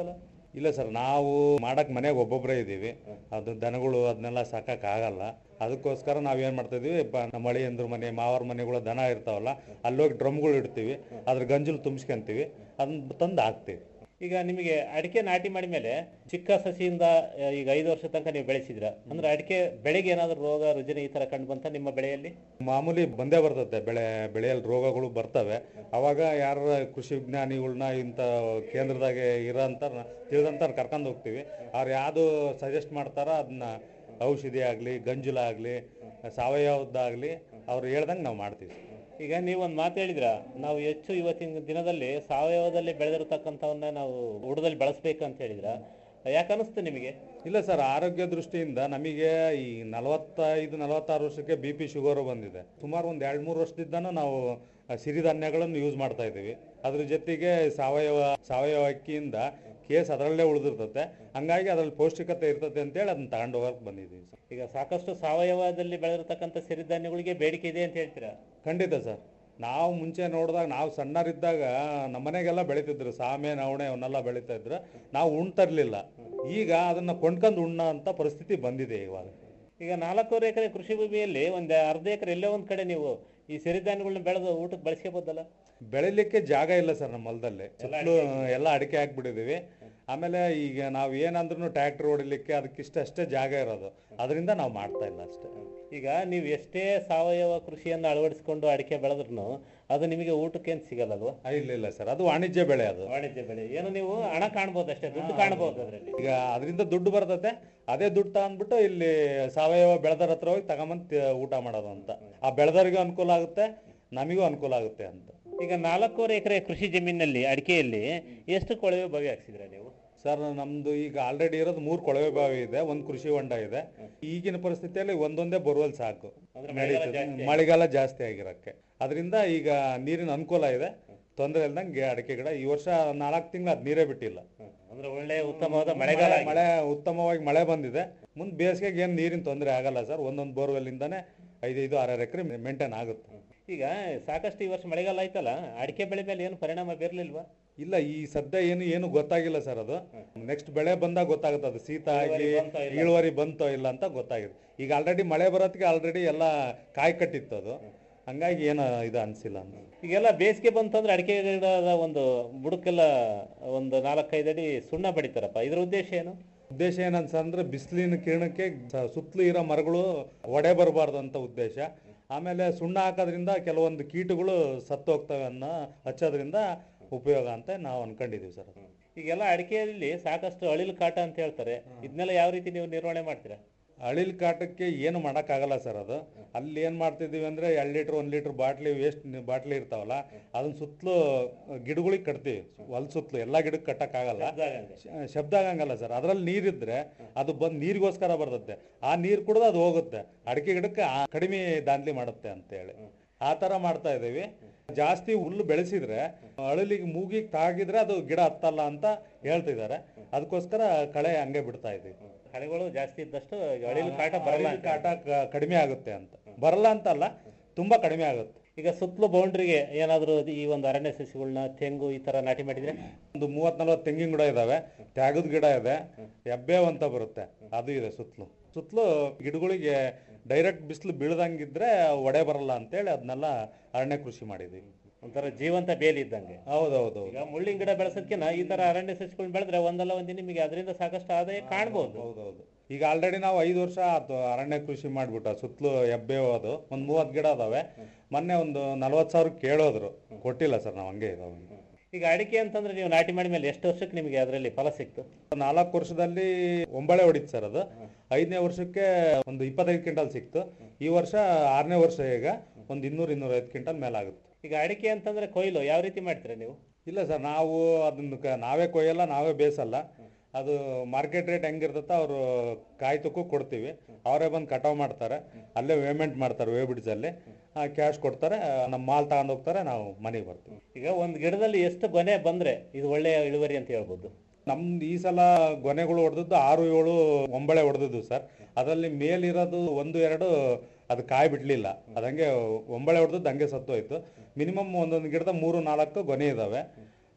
ಇಲ್ಲ ಸರ್ ನಾವು ಮಾಡಕ್ ಮನೆಗೆ ಒಬ್ಬೊಬ್ಬರೇ ಇದ್ದೀವಿ ಅದು ದನಗಳು ಅದನ್ನೆಲ್ಲ ಸಾಕಕ್ ಆಗಲ್ಲ ಅದಕ್ಕೋಸ್ಕರ ನಾವೇನ್ ಮಾಡ್ತಾ ಇದೀವಿ ಬ- ನಮ್ಮ ಅಳಿಯಂದ್ರ ಮನೆ ಮಾವರ ಮನೆಗಳು ದನ ಇರ್ತಾವಲ್ಲ ಅಲ್ಲೋಗಿ ಡ್ರಮ್ಗಳು ಇಡ್ತೀವಿ ಅದ್ರ ಗಂಜಲು ತುಂಬಿಸ್ಕೊಂತೀವಿ ಅದನ್ನ ತಂದು ಹಾಕ್ತೀವಿ ಈಗ ನಿಮಗೆ ಅಡಿಕೆ ನಾಟಿ ಮಾಡಿದ ಮೇಲೆ ಚಿಕ್ಕ ಸಸಿಯಿಂದ ಆ, ಈಗ ಐದು ವರ್ಷ ತನಕ ನೀವು ಬೆಳೆಸಿದ್ರ ಅಂದ್ರೆ ಅಡಿಕೆ ಬೆಳೆಗೆ ಏನಾದ್ರು ರೋಗ ರುಜಿನ ಈ ತರ ಕಂಡು ಬಂತ ನಿಮ್ಮ ಬೆಳೆಯಲ್ಲಿ ಮಾಮೂಲಿ ಬಂದೇ ಬರ್ತದೆ ಬೆಳೆ ಬೆಳೆಯಲ್ಲಿ ರೋಗಗಳು ಬರ್ತವೆ ಅವಾಗ ಯಾರ ಕೃಷಿ ವಿಜ್ಞಾನಿಗಳನ್ನ ಇಂಥ ಕೇಂದ್ರದಾಗೆ ಇರೋಂಥ ತಿಳಿದಂತ ಕರ್ಕೊಂಡು ಹೋಗ್ತೀವಿ ಅವ್ರು ಯಾವುದು ಸಜೆಸ್ಟ್ ಮಾಡ್ತಾರೋ ಅದನ್ನ ಔಷಧಿ ಆಗಲಿ ಗಂಜಲ ಆಗಲಿ ಸಾವಯವದ್ದಾಗಲಿ ಅವ್ರು ಹೇಳ್ದಂಗೆ ನಾವು ಮಾಡ್ತೀವಿ ಈಗ ನೀವು ಒಂದು ಮಾತು ಹೇಳಿದ್ರ ನಾವು ಹೆಚ್ಚು ಇವತ್ತಿನ ದಿನದಲ್ಲಿ ಸಾವಯವದಲ್ಲಿ ಬೆಳೆದಿರತಕ್ಕಂಥವನ್ನ ನಾವು ಊಟದಲ್ಲಿ ಬಳಸಬೇಕು ಅಂತ ಹೇಳಿದ್ರ ಯಾಕೆ ಅನಿಸ್ತು ನಿಮಗೆ ಇಲ್ಲ ಸರ್ ಆರೋಗ್ಯ ದೃಷ್ಟಿಯಿಂದ ನಮಗೆ ಈ ನಲವತ್ತೈದು ನಲವತ್ತಾರು ವರ್ಷಕ್ಕೆ ಬಿ ಪಿ ಶುಗರು ಬಂದಿದೆ ಸುಮಾರು ಒಂದು ಎರಡು ಮೂರು ವರ್ಷದಿಂದನೂ ನಾವು ಆ, ಸಿರಿಧಾನ್ಯಗಳನ್ನು ಯೂಸ್ ಮಾಡ್ತಾ ಇದ್ದೀವಿ ಅದ್ರ ಜೊತೆಗೆ ಸಾವಯವ ಸಾವಯವ ಅಕ್ಕಿಯಿಂದ ಕೇಸ್ ಅದರಲ್ಲೇ ಉಳಿದಿರ್ತತೆ ಹಂಗಾಗಿ ಅದ್ರಲ್ಲಿ ಪೌಷ್ಟಿಕತೆ ಇರ್ತದೆ ಅಂತೇಳಿ ಅದನ್ನ ತಗೊಂಡು ಹೋಗಕ್ಕೆ ಬಂದಿದ್ದೀವಿ ಸರ್ ಈಗ ಸಾಕಷ್ಟು ಸಾವಯವದಲ್ಲಿ ಬೆಳೆದಿರತಕ್ಕಂಥ ಸಿರಿಧಾನ್ಯಗಳಿಗೆ ಬೇಡಿಕೆ ಇದೆ ಅಂತ ಹೇಳ್ತೀರಾ ಖಂಡಿತ ಸರ್ ನಾವು ಮುಂಚೆ ನೋಡಿದಾಗ ನಾವು ಸಣ್ಣರಿದ್ದಾಗ ನಮ್ಮನೆಗೆಲ್ಲ ಬೆಳೀತಿದ್ರು ಸಾಮೆ ನವಣೆ ಅವನ್ನೆಲ್ಲ ಬೆಳೀತಾ ಇದ್ರು ನಾವು ಉಣ್ತಿರ್ಲಿಲ್ಲ ಈಗ ಅದನ್ನ ಕೊಂಡ್ಕೊಂಡು ಉಣ್ಣ ಅಂತ ಪರಿಸ್ಥಿತಿ ಬಂದಿದೆ ಇವಾಗ ಈಗ ನಾಲ್ಕೂವರೆ ಎಕರೆ ಕೃಷಿ ಭೂಮಿಯಲ್ಲಿ ಒಂದು ಅರ್ಧ ಎಕರೆ ಎಲ್ಲೋ ಒಂದ್ ಕಡೆ ನೀವು ಈ ಸಿರಿಧಾನ್ಯಗಳನ್ನ ಬೆಳೆದು ಊಟಕ್ಕೆ ಬಳಸ್ಕೋಬೋದಲ್ಲ ಬೆಳಿಲಿಕ್ಕೆ ಜಾಗ ಇಲ್ಲ ಸರ್ ನಮ್ಮ ಹೊಲದಲ್ಲಿ ಸುತ್ತಲೂ ಎಲ್ಲ ಅಡಿಕೆ ಹಾಕ್ಬಿಟ್ಟಿದೀವಿ ಆಮೇಲೆ ಈಗ ನಾವು ಏನಂದ್ರೂ ಟ್ರ್ಯಾಕ್ಟರ್ ಹೊಡಿಲಿಕ್ಕೆ ಅದಕ್ಕಿಷ್ಟ ಅಷ್ಟೇ ಜಾಗ ಇರೋದು ಅದರಿಂದ ನಾವು ಮಾಡ್ತಾ ಇಲ್ಲ ಅಷ್ಟೇ ಈಗ ನೀವು ಎಷ್ಟೇ ಸಾವಯವ ಕೃಷಿಯನ್ನು ಅಳವಡಿಸಿಕೊಂಡು ಅಡಿಕೆ ಬೆಳೆದ್ರು ಅದು ನಿಮಗೆ ಊಟಕ್ಕೇನು ಸಿಗಲ್ಲ ಅಲ್ವಾ ಆ, ಇಲ್ಲ ಇಲ್ಲ ಸರ್ ಅದು ವಾಣಿಜ್ಯ ಬೆಳೆ ಅದು ವಾಣಿಜ್ಯ ಬೆಳೆ ಏನು ನೀವು ಹಣ ಕಾಣ್ಬೋದು ಅಷ್ಟೇ ದುಡ್ಡು ಕಾಣ್ಬೋದು ಅದರಲ್ಲಿ ಈಗ ಅದರಿಂದ ದುಡ್ಡು ಬರ್ತದೆ ಅದೇ ದುಡ್ಡು ತಗೊಂಡ್ಬಿಟ್ಟು ಇಲ್ಲಿ ಸಾವಯವ ಬೆಳೆದರ ಹತ್ರ ಹೋಗಿ ತಗೊಂಬಂದ್ ತಿ- ಊಟ ಮಾಡೋದು ಅಂತ ಆ ಬೆಳೆದವ್ರಿಗೂ ಅನುಕೂಲ ಆಗುತ್ತೆ ನಮಗೂ ಅನುಕೂಲ ಆಗುತ್ತೆ ಅಂತ ಈಗ ನಾಲ್ಕೂವರೆ ಎಕರೆ ಕೃಷಿ ಜಮೀನಿನಲ್ಲಿ ಅಡಿಕೆಯಲ್ಲಿ ಎಷ್ಟು ಕೊಳವೆ ಬಾವಿ ಹಾಕ್ಸಿದ್ರ ನೀವು ಸರ್ ನಮ್ದು ಈಗ ಆಲ್ರೆಡಿ ಇರೋದು ಮೂರು ಕೊಳವೆ ಬಾವಿ ಇದೆ ಒಂದು ಕೃಷಿ ಹೊಂಡ ಇದೆ ಈಗಿನ ಪರಿಸ್ಥಿತಿಯಲ್ಲಿ ಒಂದೊಂದೇ ಬೋರ್ವೆಲ್ ಸಾಕು ಅಂದ್ರೆ ಮಳೆಗಾಲ ನಡೀತದೆ. ಜಾಸ್ತಿ ಮಳೆಗಾಲ ಜಾಸ್ತಿ ಆಗಿರಕ್ಕೆ ಅದರಿಂದ ಈಗ ನೀರಿನ ಅನುಕೂಲ ಇದೆ ತೊಂದರೆ ಇಲ್ದಂಗೆ ಅಡಿಕೆ ಗಿಡ ಈ ವರ್ಷ ನಾಲ್ಕು ತಿಂಗಳು ಅದು ನೀರೇ ಬಿಟ್ಟಿಲ್ಲ ಅಂದ್ರೆ ಒಳ್ಳೆ ಉತ್ತಮವಾದ ಮಳೆಗಾಲ ಮಳೆ- ಮಳೆ ಉತ್ತಮವಾಗಿ ಮಳೆ ಬಂದಿದೆ ಮುಂದೆ ಬೇಸಿಗೆಗೆ ಏನು ನೀರಿನ ತೊಂದರೆ ಆಗಲ್ಲ ಸರ್ ಒಂದೊಂದು ಬೋರ್ವೆಲ್ ಇಂದಾನೆ ಐದೈದು ಆರಾರು ಎಕರೆ ಮೇಂಟೈನ್ ಆಗುತ್ತೆ ಈಗ ಸಾಕಷ್ಟು ಈ ವರ್ಷ ಮಳೆಗಾಲ ಆಯ್ತಲ್ಲ ಅಡಿಕೆ ಬೆಳೆ ಮೇಲೆ ಏನು ಪರಿಣಾಮ ಬೀರ್ಲಿಲ್ವಾ ಇಲ್ಲ ಈ ಸದ್ಯ ಏನು ಏನು ಗೊತ್ತಾಗಿಲ್ಲ ಸರ್ ಅದು ನೆಕ್ಸ್ಟ್ ಬೆಳೆ ಬಂದಾಗ ಗೊತ್ತಾಗುತ್ತೆ ಅದು ಶೀತ ಆಗಿ ಇಳುವರಿ ಬಂತೋ ಇಲ್ಲ. ಇಳುವರಿ ಬಂತೋ ಇಲ್ಲ ಅಂತ ಗೊತ್ತಾಗಿದೆ ಈಗ ಆಲ್ರೆಡಿ ಮಳೆ ಬರೋದಕ್ಕೆ ಆಲ್ರೆಡಿ ಎಲ್ಲ ಕಾಯಿ ಕಟ್ಟಿತ್ತು ಅದು ಹಂಗಾಗಿ ಏನು ಇದು ಅನ್ಸಿಲ್ಲ ಅಂತ ಈಗೆಲ್ಲ ಬೇಸಿಗೆ ಬಂತಂದ್ರೆ ಅಡಿಕೆ ಗಿಡದ ಒಂದು ಬುಡಕ್ಕೆಲ್ಲ ಒಂದು ನಾಲ್ಕೈದು ಅಡಿ ಸುಣ್ಣ ಬಡಿತಾರಪ್ಪ ಇದ್ರ ಉದ್ದೇಶ ಏನು ಉದ್ದೇಶ ಏನಂತಂದ್ರೆ ಬಿಸಿಲಿನ ಕಿರಣಕ್ಕೆ ಸ- ಸುತ್ತಲೂ ಇರೋ ಮರಗಳು ಒಡೆ ಬರಬಾರ್ದು ಅಂತ ಉದ್ದೇಶ ಆಮೇಲೆ ಸುಣ್ಣ ಹಾಕೋದ್ರಿಂದ ಕೆಲವೊಂದು ಕೀಟಗಳು ಸತ್ತು ಹೋಗ್ತವೆ ಅನ್ನೋ ಹಚ್ಚೋದ್ರಿಂದ ಉಪಯೋಗ ಅಂತ ನಾವು ಅನ್ಕೊಂಡಿದೀವಿ ಸರ್ ಈಗೆಲ್ಲ ಅಡಿಕೆಯಲ್ಲಿ ಸಾಕಷ್ಟು ಅಳಿಲು ಕಾಟ ಅಂತ ಹೇಳ್ತಾರೆ ಇದನ್ನೆಲ್ಲ ಯಾವ ರೀತಿ ನೀವು ನಿರ್ವಹಣೆ ಮಾಡ್ತೀರಾ ಅಳಿಲ್ ಕಾಟಕ್ಕೆ ಏನು ಮಾಡೋಕ್ಕಾಗಲ್ಲ ಸರ್ ಅದು ಅಲ್ಲಿ ಏನು ಮಾಡ್ತಿದ್ದೀವಿ ಅಂದರೆ ಎರಡು ಲೀಟ್ರ್ ಒಂದು ಲೀಟ್ರ್ ಬಾಟ್ಲಿ ವೇಸ್ಟ್ ಬಾಟ್ಲಿ ಇರ್ತಾವಲ್ಲ ಅದನ್ನ ಸುತ್ತಲೂ ಗಿಡಗಳಿಗೆ ಕಟ್ತೀವಿ ಹೊಲ ಸುತ್ತಲೂ ಎಲ್ಲ ಗಿಡಕ್ಕೆ ಕಟ್ಟಕ್ಕಾಗಲ್ಲ ಶ- ಶಬ್ದ ಆಗಂಗಲ್ಲ ಸರ್ ಅದ್ರಲ್ಲಿ ನೀರಿದ್ರೆ ಅದು ಬಂದು ನೀರಿಗೋಸ್ಕರ ಬರ್ತದೆ ಆ ನೀರು ಕುಡಿದು ಅದು ಹೋಗುತ್ತೆ ಅಡಿಕೆ ಗಿಡಕ್ಕೆ ಆ ಕಡಿಮೆ ದಾಂಧಲಿ ಮಾಡುತ್ತೆ ಅಂತೇಳಿ ಆ ಥರ ಮಾಡ್ತಾ ಇದ್ದೀವಿ ಜಾಸ್ತಿ ಹುಲ್ಲು ಬೆಳೆಸಿದ್ರೆ ಅಳಲಿಗೆ ಮೂಗಿಗೆ ತಾಗಿದ್ರೆ ಅದು ಗಿಡ ಹತ್ತಲ್ಲ ಅಂತ ಹೇಳ್ತಿದ್ದಾರೆ ಅದಕ್ಕೋಸ್ಕರ ಕಳೆ ಹಂಗೆ ಬಿಡ್ತಾ ಇದ್ದೀವಿ ಕಳೆಗಳು ಜಾಸ್ತಿ ಇದ್ದಷ್ಟು ಅಳಿಲು ಕಾಟ ಬರಲ್ಲ ಅಳಿಲು ಕಾಟ ಕ- ಕಡಿಮೆ ಆಗುತ್ತೆ ಅಂತ ಬರಲ್ಲ ಅಂತಲ್ಲ ತುಂಬಾ ಕಡಿಮೆ ಆಗುತ್ತೆ ಈಗ ಸುತ್ತಲೂ ಬೌಂಡ್ರಿಗೆ ಏನಾದರೂ ಈ ಒಂದು ಅರಣ್ಯ ಸಸಿಗಳನ್ನ ತೆಂಗು ಈ ತರ ನಾಟಿ ಮಾಡಿದ್ರೆ ಒಂದು ಮೂವತ್ ನಲ್ವತ್ತು ತೆಂಗಿನ ಗಿಡ ಇದಾವೆ ತ್ಯಾಗದ ಗಿಡ ಇದೆ ಎಬ್ಬೇವ್ ಅಂತ ಬರುತ್ತೆ ಅದು ಇದೆ ಸುತ್ತಲೂ ಸುತ್ತಲೂ ಗಿಡಗಳಿಗೆ ಡೈರೆಕ್ಟ್ ಬಿಸಿಲು ಬೀಳ್ದಂಗಿದ್ರೆ ಒಡೆ ಬರಲ್ಲ ಅಂತೇಳಿ ಅದನ್ನೆಲ್ಲ ಅರಣ್ಯ ಕೃಷಿ ಮಾಡಿದೀವಿ ಒಂಥರ ಜೀವಂತ ಬೇಲಿ ಇದ್ದಂಗೆ ಹೌದೌದು ಈಗ ಮುಳ್ಳಿನ ಗಿಡ ಬೆಳೆಸೋದಕ್ಕಿಂತ ಈ ತರ ಅರಣ್ಯ ಸಸಿಗಳನ್ನ ಬೆಳೆದ್ರೆ ಒಂದಲ್ಲ ಒಂದಿನ ನಿಮಗೆ ಅದರಿಂದ ಸಾಕಷ್ಟು ಆದಾಯ ಕಾಣ್ಬೋದು ಹೌದೌದು ಈಗ ಆಲ್ರೆಡಿ ನಾವು ಐದು ವರ್ಷ ಆಯ್ತು ಅರಣ್ಯ ಕೃಷಿ ಮಾಡ್ಬಿಟ್ಟು ಸುತ್ತಲೂ ಎಬ್ಬೇವ್ ಅದು ಒಂದು ಮೂವತ್ತು ಗಿಡ ಅದಾವೆ ಮೊನ್ನೆ ಒಂದು ನಲ್ವತ್ತು ಸಾವಿರ ಕೇಳೋದ್ರು ಕೊಟ್ಟಿಲ್ಲ ಸರ್ ನಾವು ಹಂಗೆ ಇದಾವೆ ಈಗ ಅಡಿಕೆ ಅಂತಂದ್ರೆ ನೀವು ನಾಟಿ ಮಾಡಿ ಮೇಲೆ ಎಷ್ಟು ವರ್ಷಕ್ಕೆ ನಿಮಗೆ ಅದರಲ್ಲಿ ಫಲ ಸಿಕ್ತು ನಾಲ್ಕು ವರ್ಷದಲ್ಲಿ ಒಂಬಳೆ ಹೊಡಿತು ಸರ್ ಅದು ಐದನೇ ವರ್ಷಕ್ಕೆ ಒಂದು ಇಪ್ಪತ್ತೈದು ಕ್ವಿಂಟಲ್ ಸಿಕ್ತು ಈ ವರ್ಷ ಆರನೇ ವರ್ಷ ಈಗ ಒಂದು ಇನ್ನೂರು ಇನ್ನೂರೈದು ಕ್ವಿಂಟಲ್ ಮೇಲಾಗುತ್ತೆ ಈಗ ಅಡಿಕೆ ಅಂತಂದ್ರೆ ಕೊಯ್ಲು ಯಾವ ರೀತಿ ಮಾಡ್ತೀರಾ ನೀವು ಇಲ್ಲ ಸರ್ ನಾವು ಅದನ್ನು ಕ- ನಾವೇ ಕೊಯ್ಯಲ್ಲ ನಾವೇ ಬೇಸಲ್ಲ ಅದು ಮಾರ್ಕೆಟ್ ರೇಟ್ ಹೆಂಗಿರ್ತೈತೆ ಅವರು ಕಾಯಿ ತುಕ್ಕು ಕೊಡ್ತೀವಿ ಅವರೇ ಬಂದು ಕಟಾವ್ ಮಾಡ್ತಾರೆ ಅಲ್ಲೇ ಪೇಮೆಂಟ್ ಮಾಡ್ತಾರೆ ವೇ ಬ್ರಿಡ್ಜಲ್ಲಿ ಕ್ಯಾಶ್ ಕೊಡ್ತಾರೆ ನಮ್ಮ ಮಾಲ್ ತಗೊಂಡು ಹೋಗ್ತಾರೆ ನಾವು ಮನೆಗೆ ಬರ್ತೀವಿ ಈಗ ಒಂದು ಗಿಡದಲ್ಲಿ ಎಷ್ಟು ಗೊನೆ ಬಂದ್ರೆ ಇದು ಒಳ್ಳೆಯ ಇಳುವರಿ ಅಂತ ಹೇಳ್ಬೋದು ನಮ್ದು ಈ ಸಲ ಗೊನೆಗಳು ಹೊಡೆದದ್ದು ಆರು ಏಳು ಒಂಬಳೆ ಹೊಡೆದದ್ದು ಸರ್ ಅದರಲ್ಲಿ ಮೇಲಿರೋದು ಒಂದು ಎರಡು ಅದು ಕಾಯಿ ಬಿಡ್ಲಿಲ್ಲ ಅದಂಗೆ ಒಂಬಳೆ ಹೊಡೆದದ್ದು ಹಂಗೆ ಸತ್ತೋಯ್ತು ಮಿನಿಮಮ್ ಒಂದೊಂದು ಗಿಡದ ಮೂರು ನಾಲ್ಕು ಗೊನೆ ಇದಾವೆ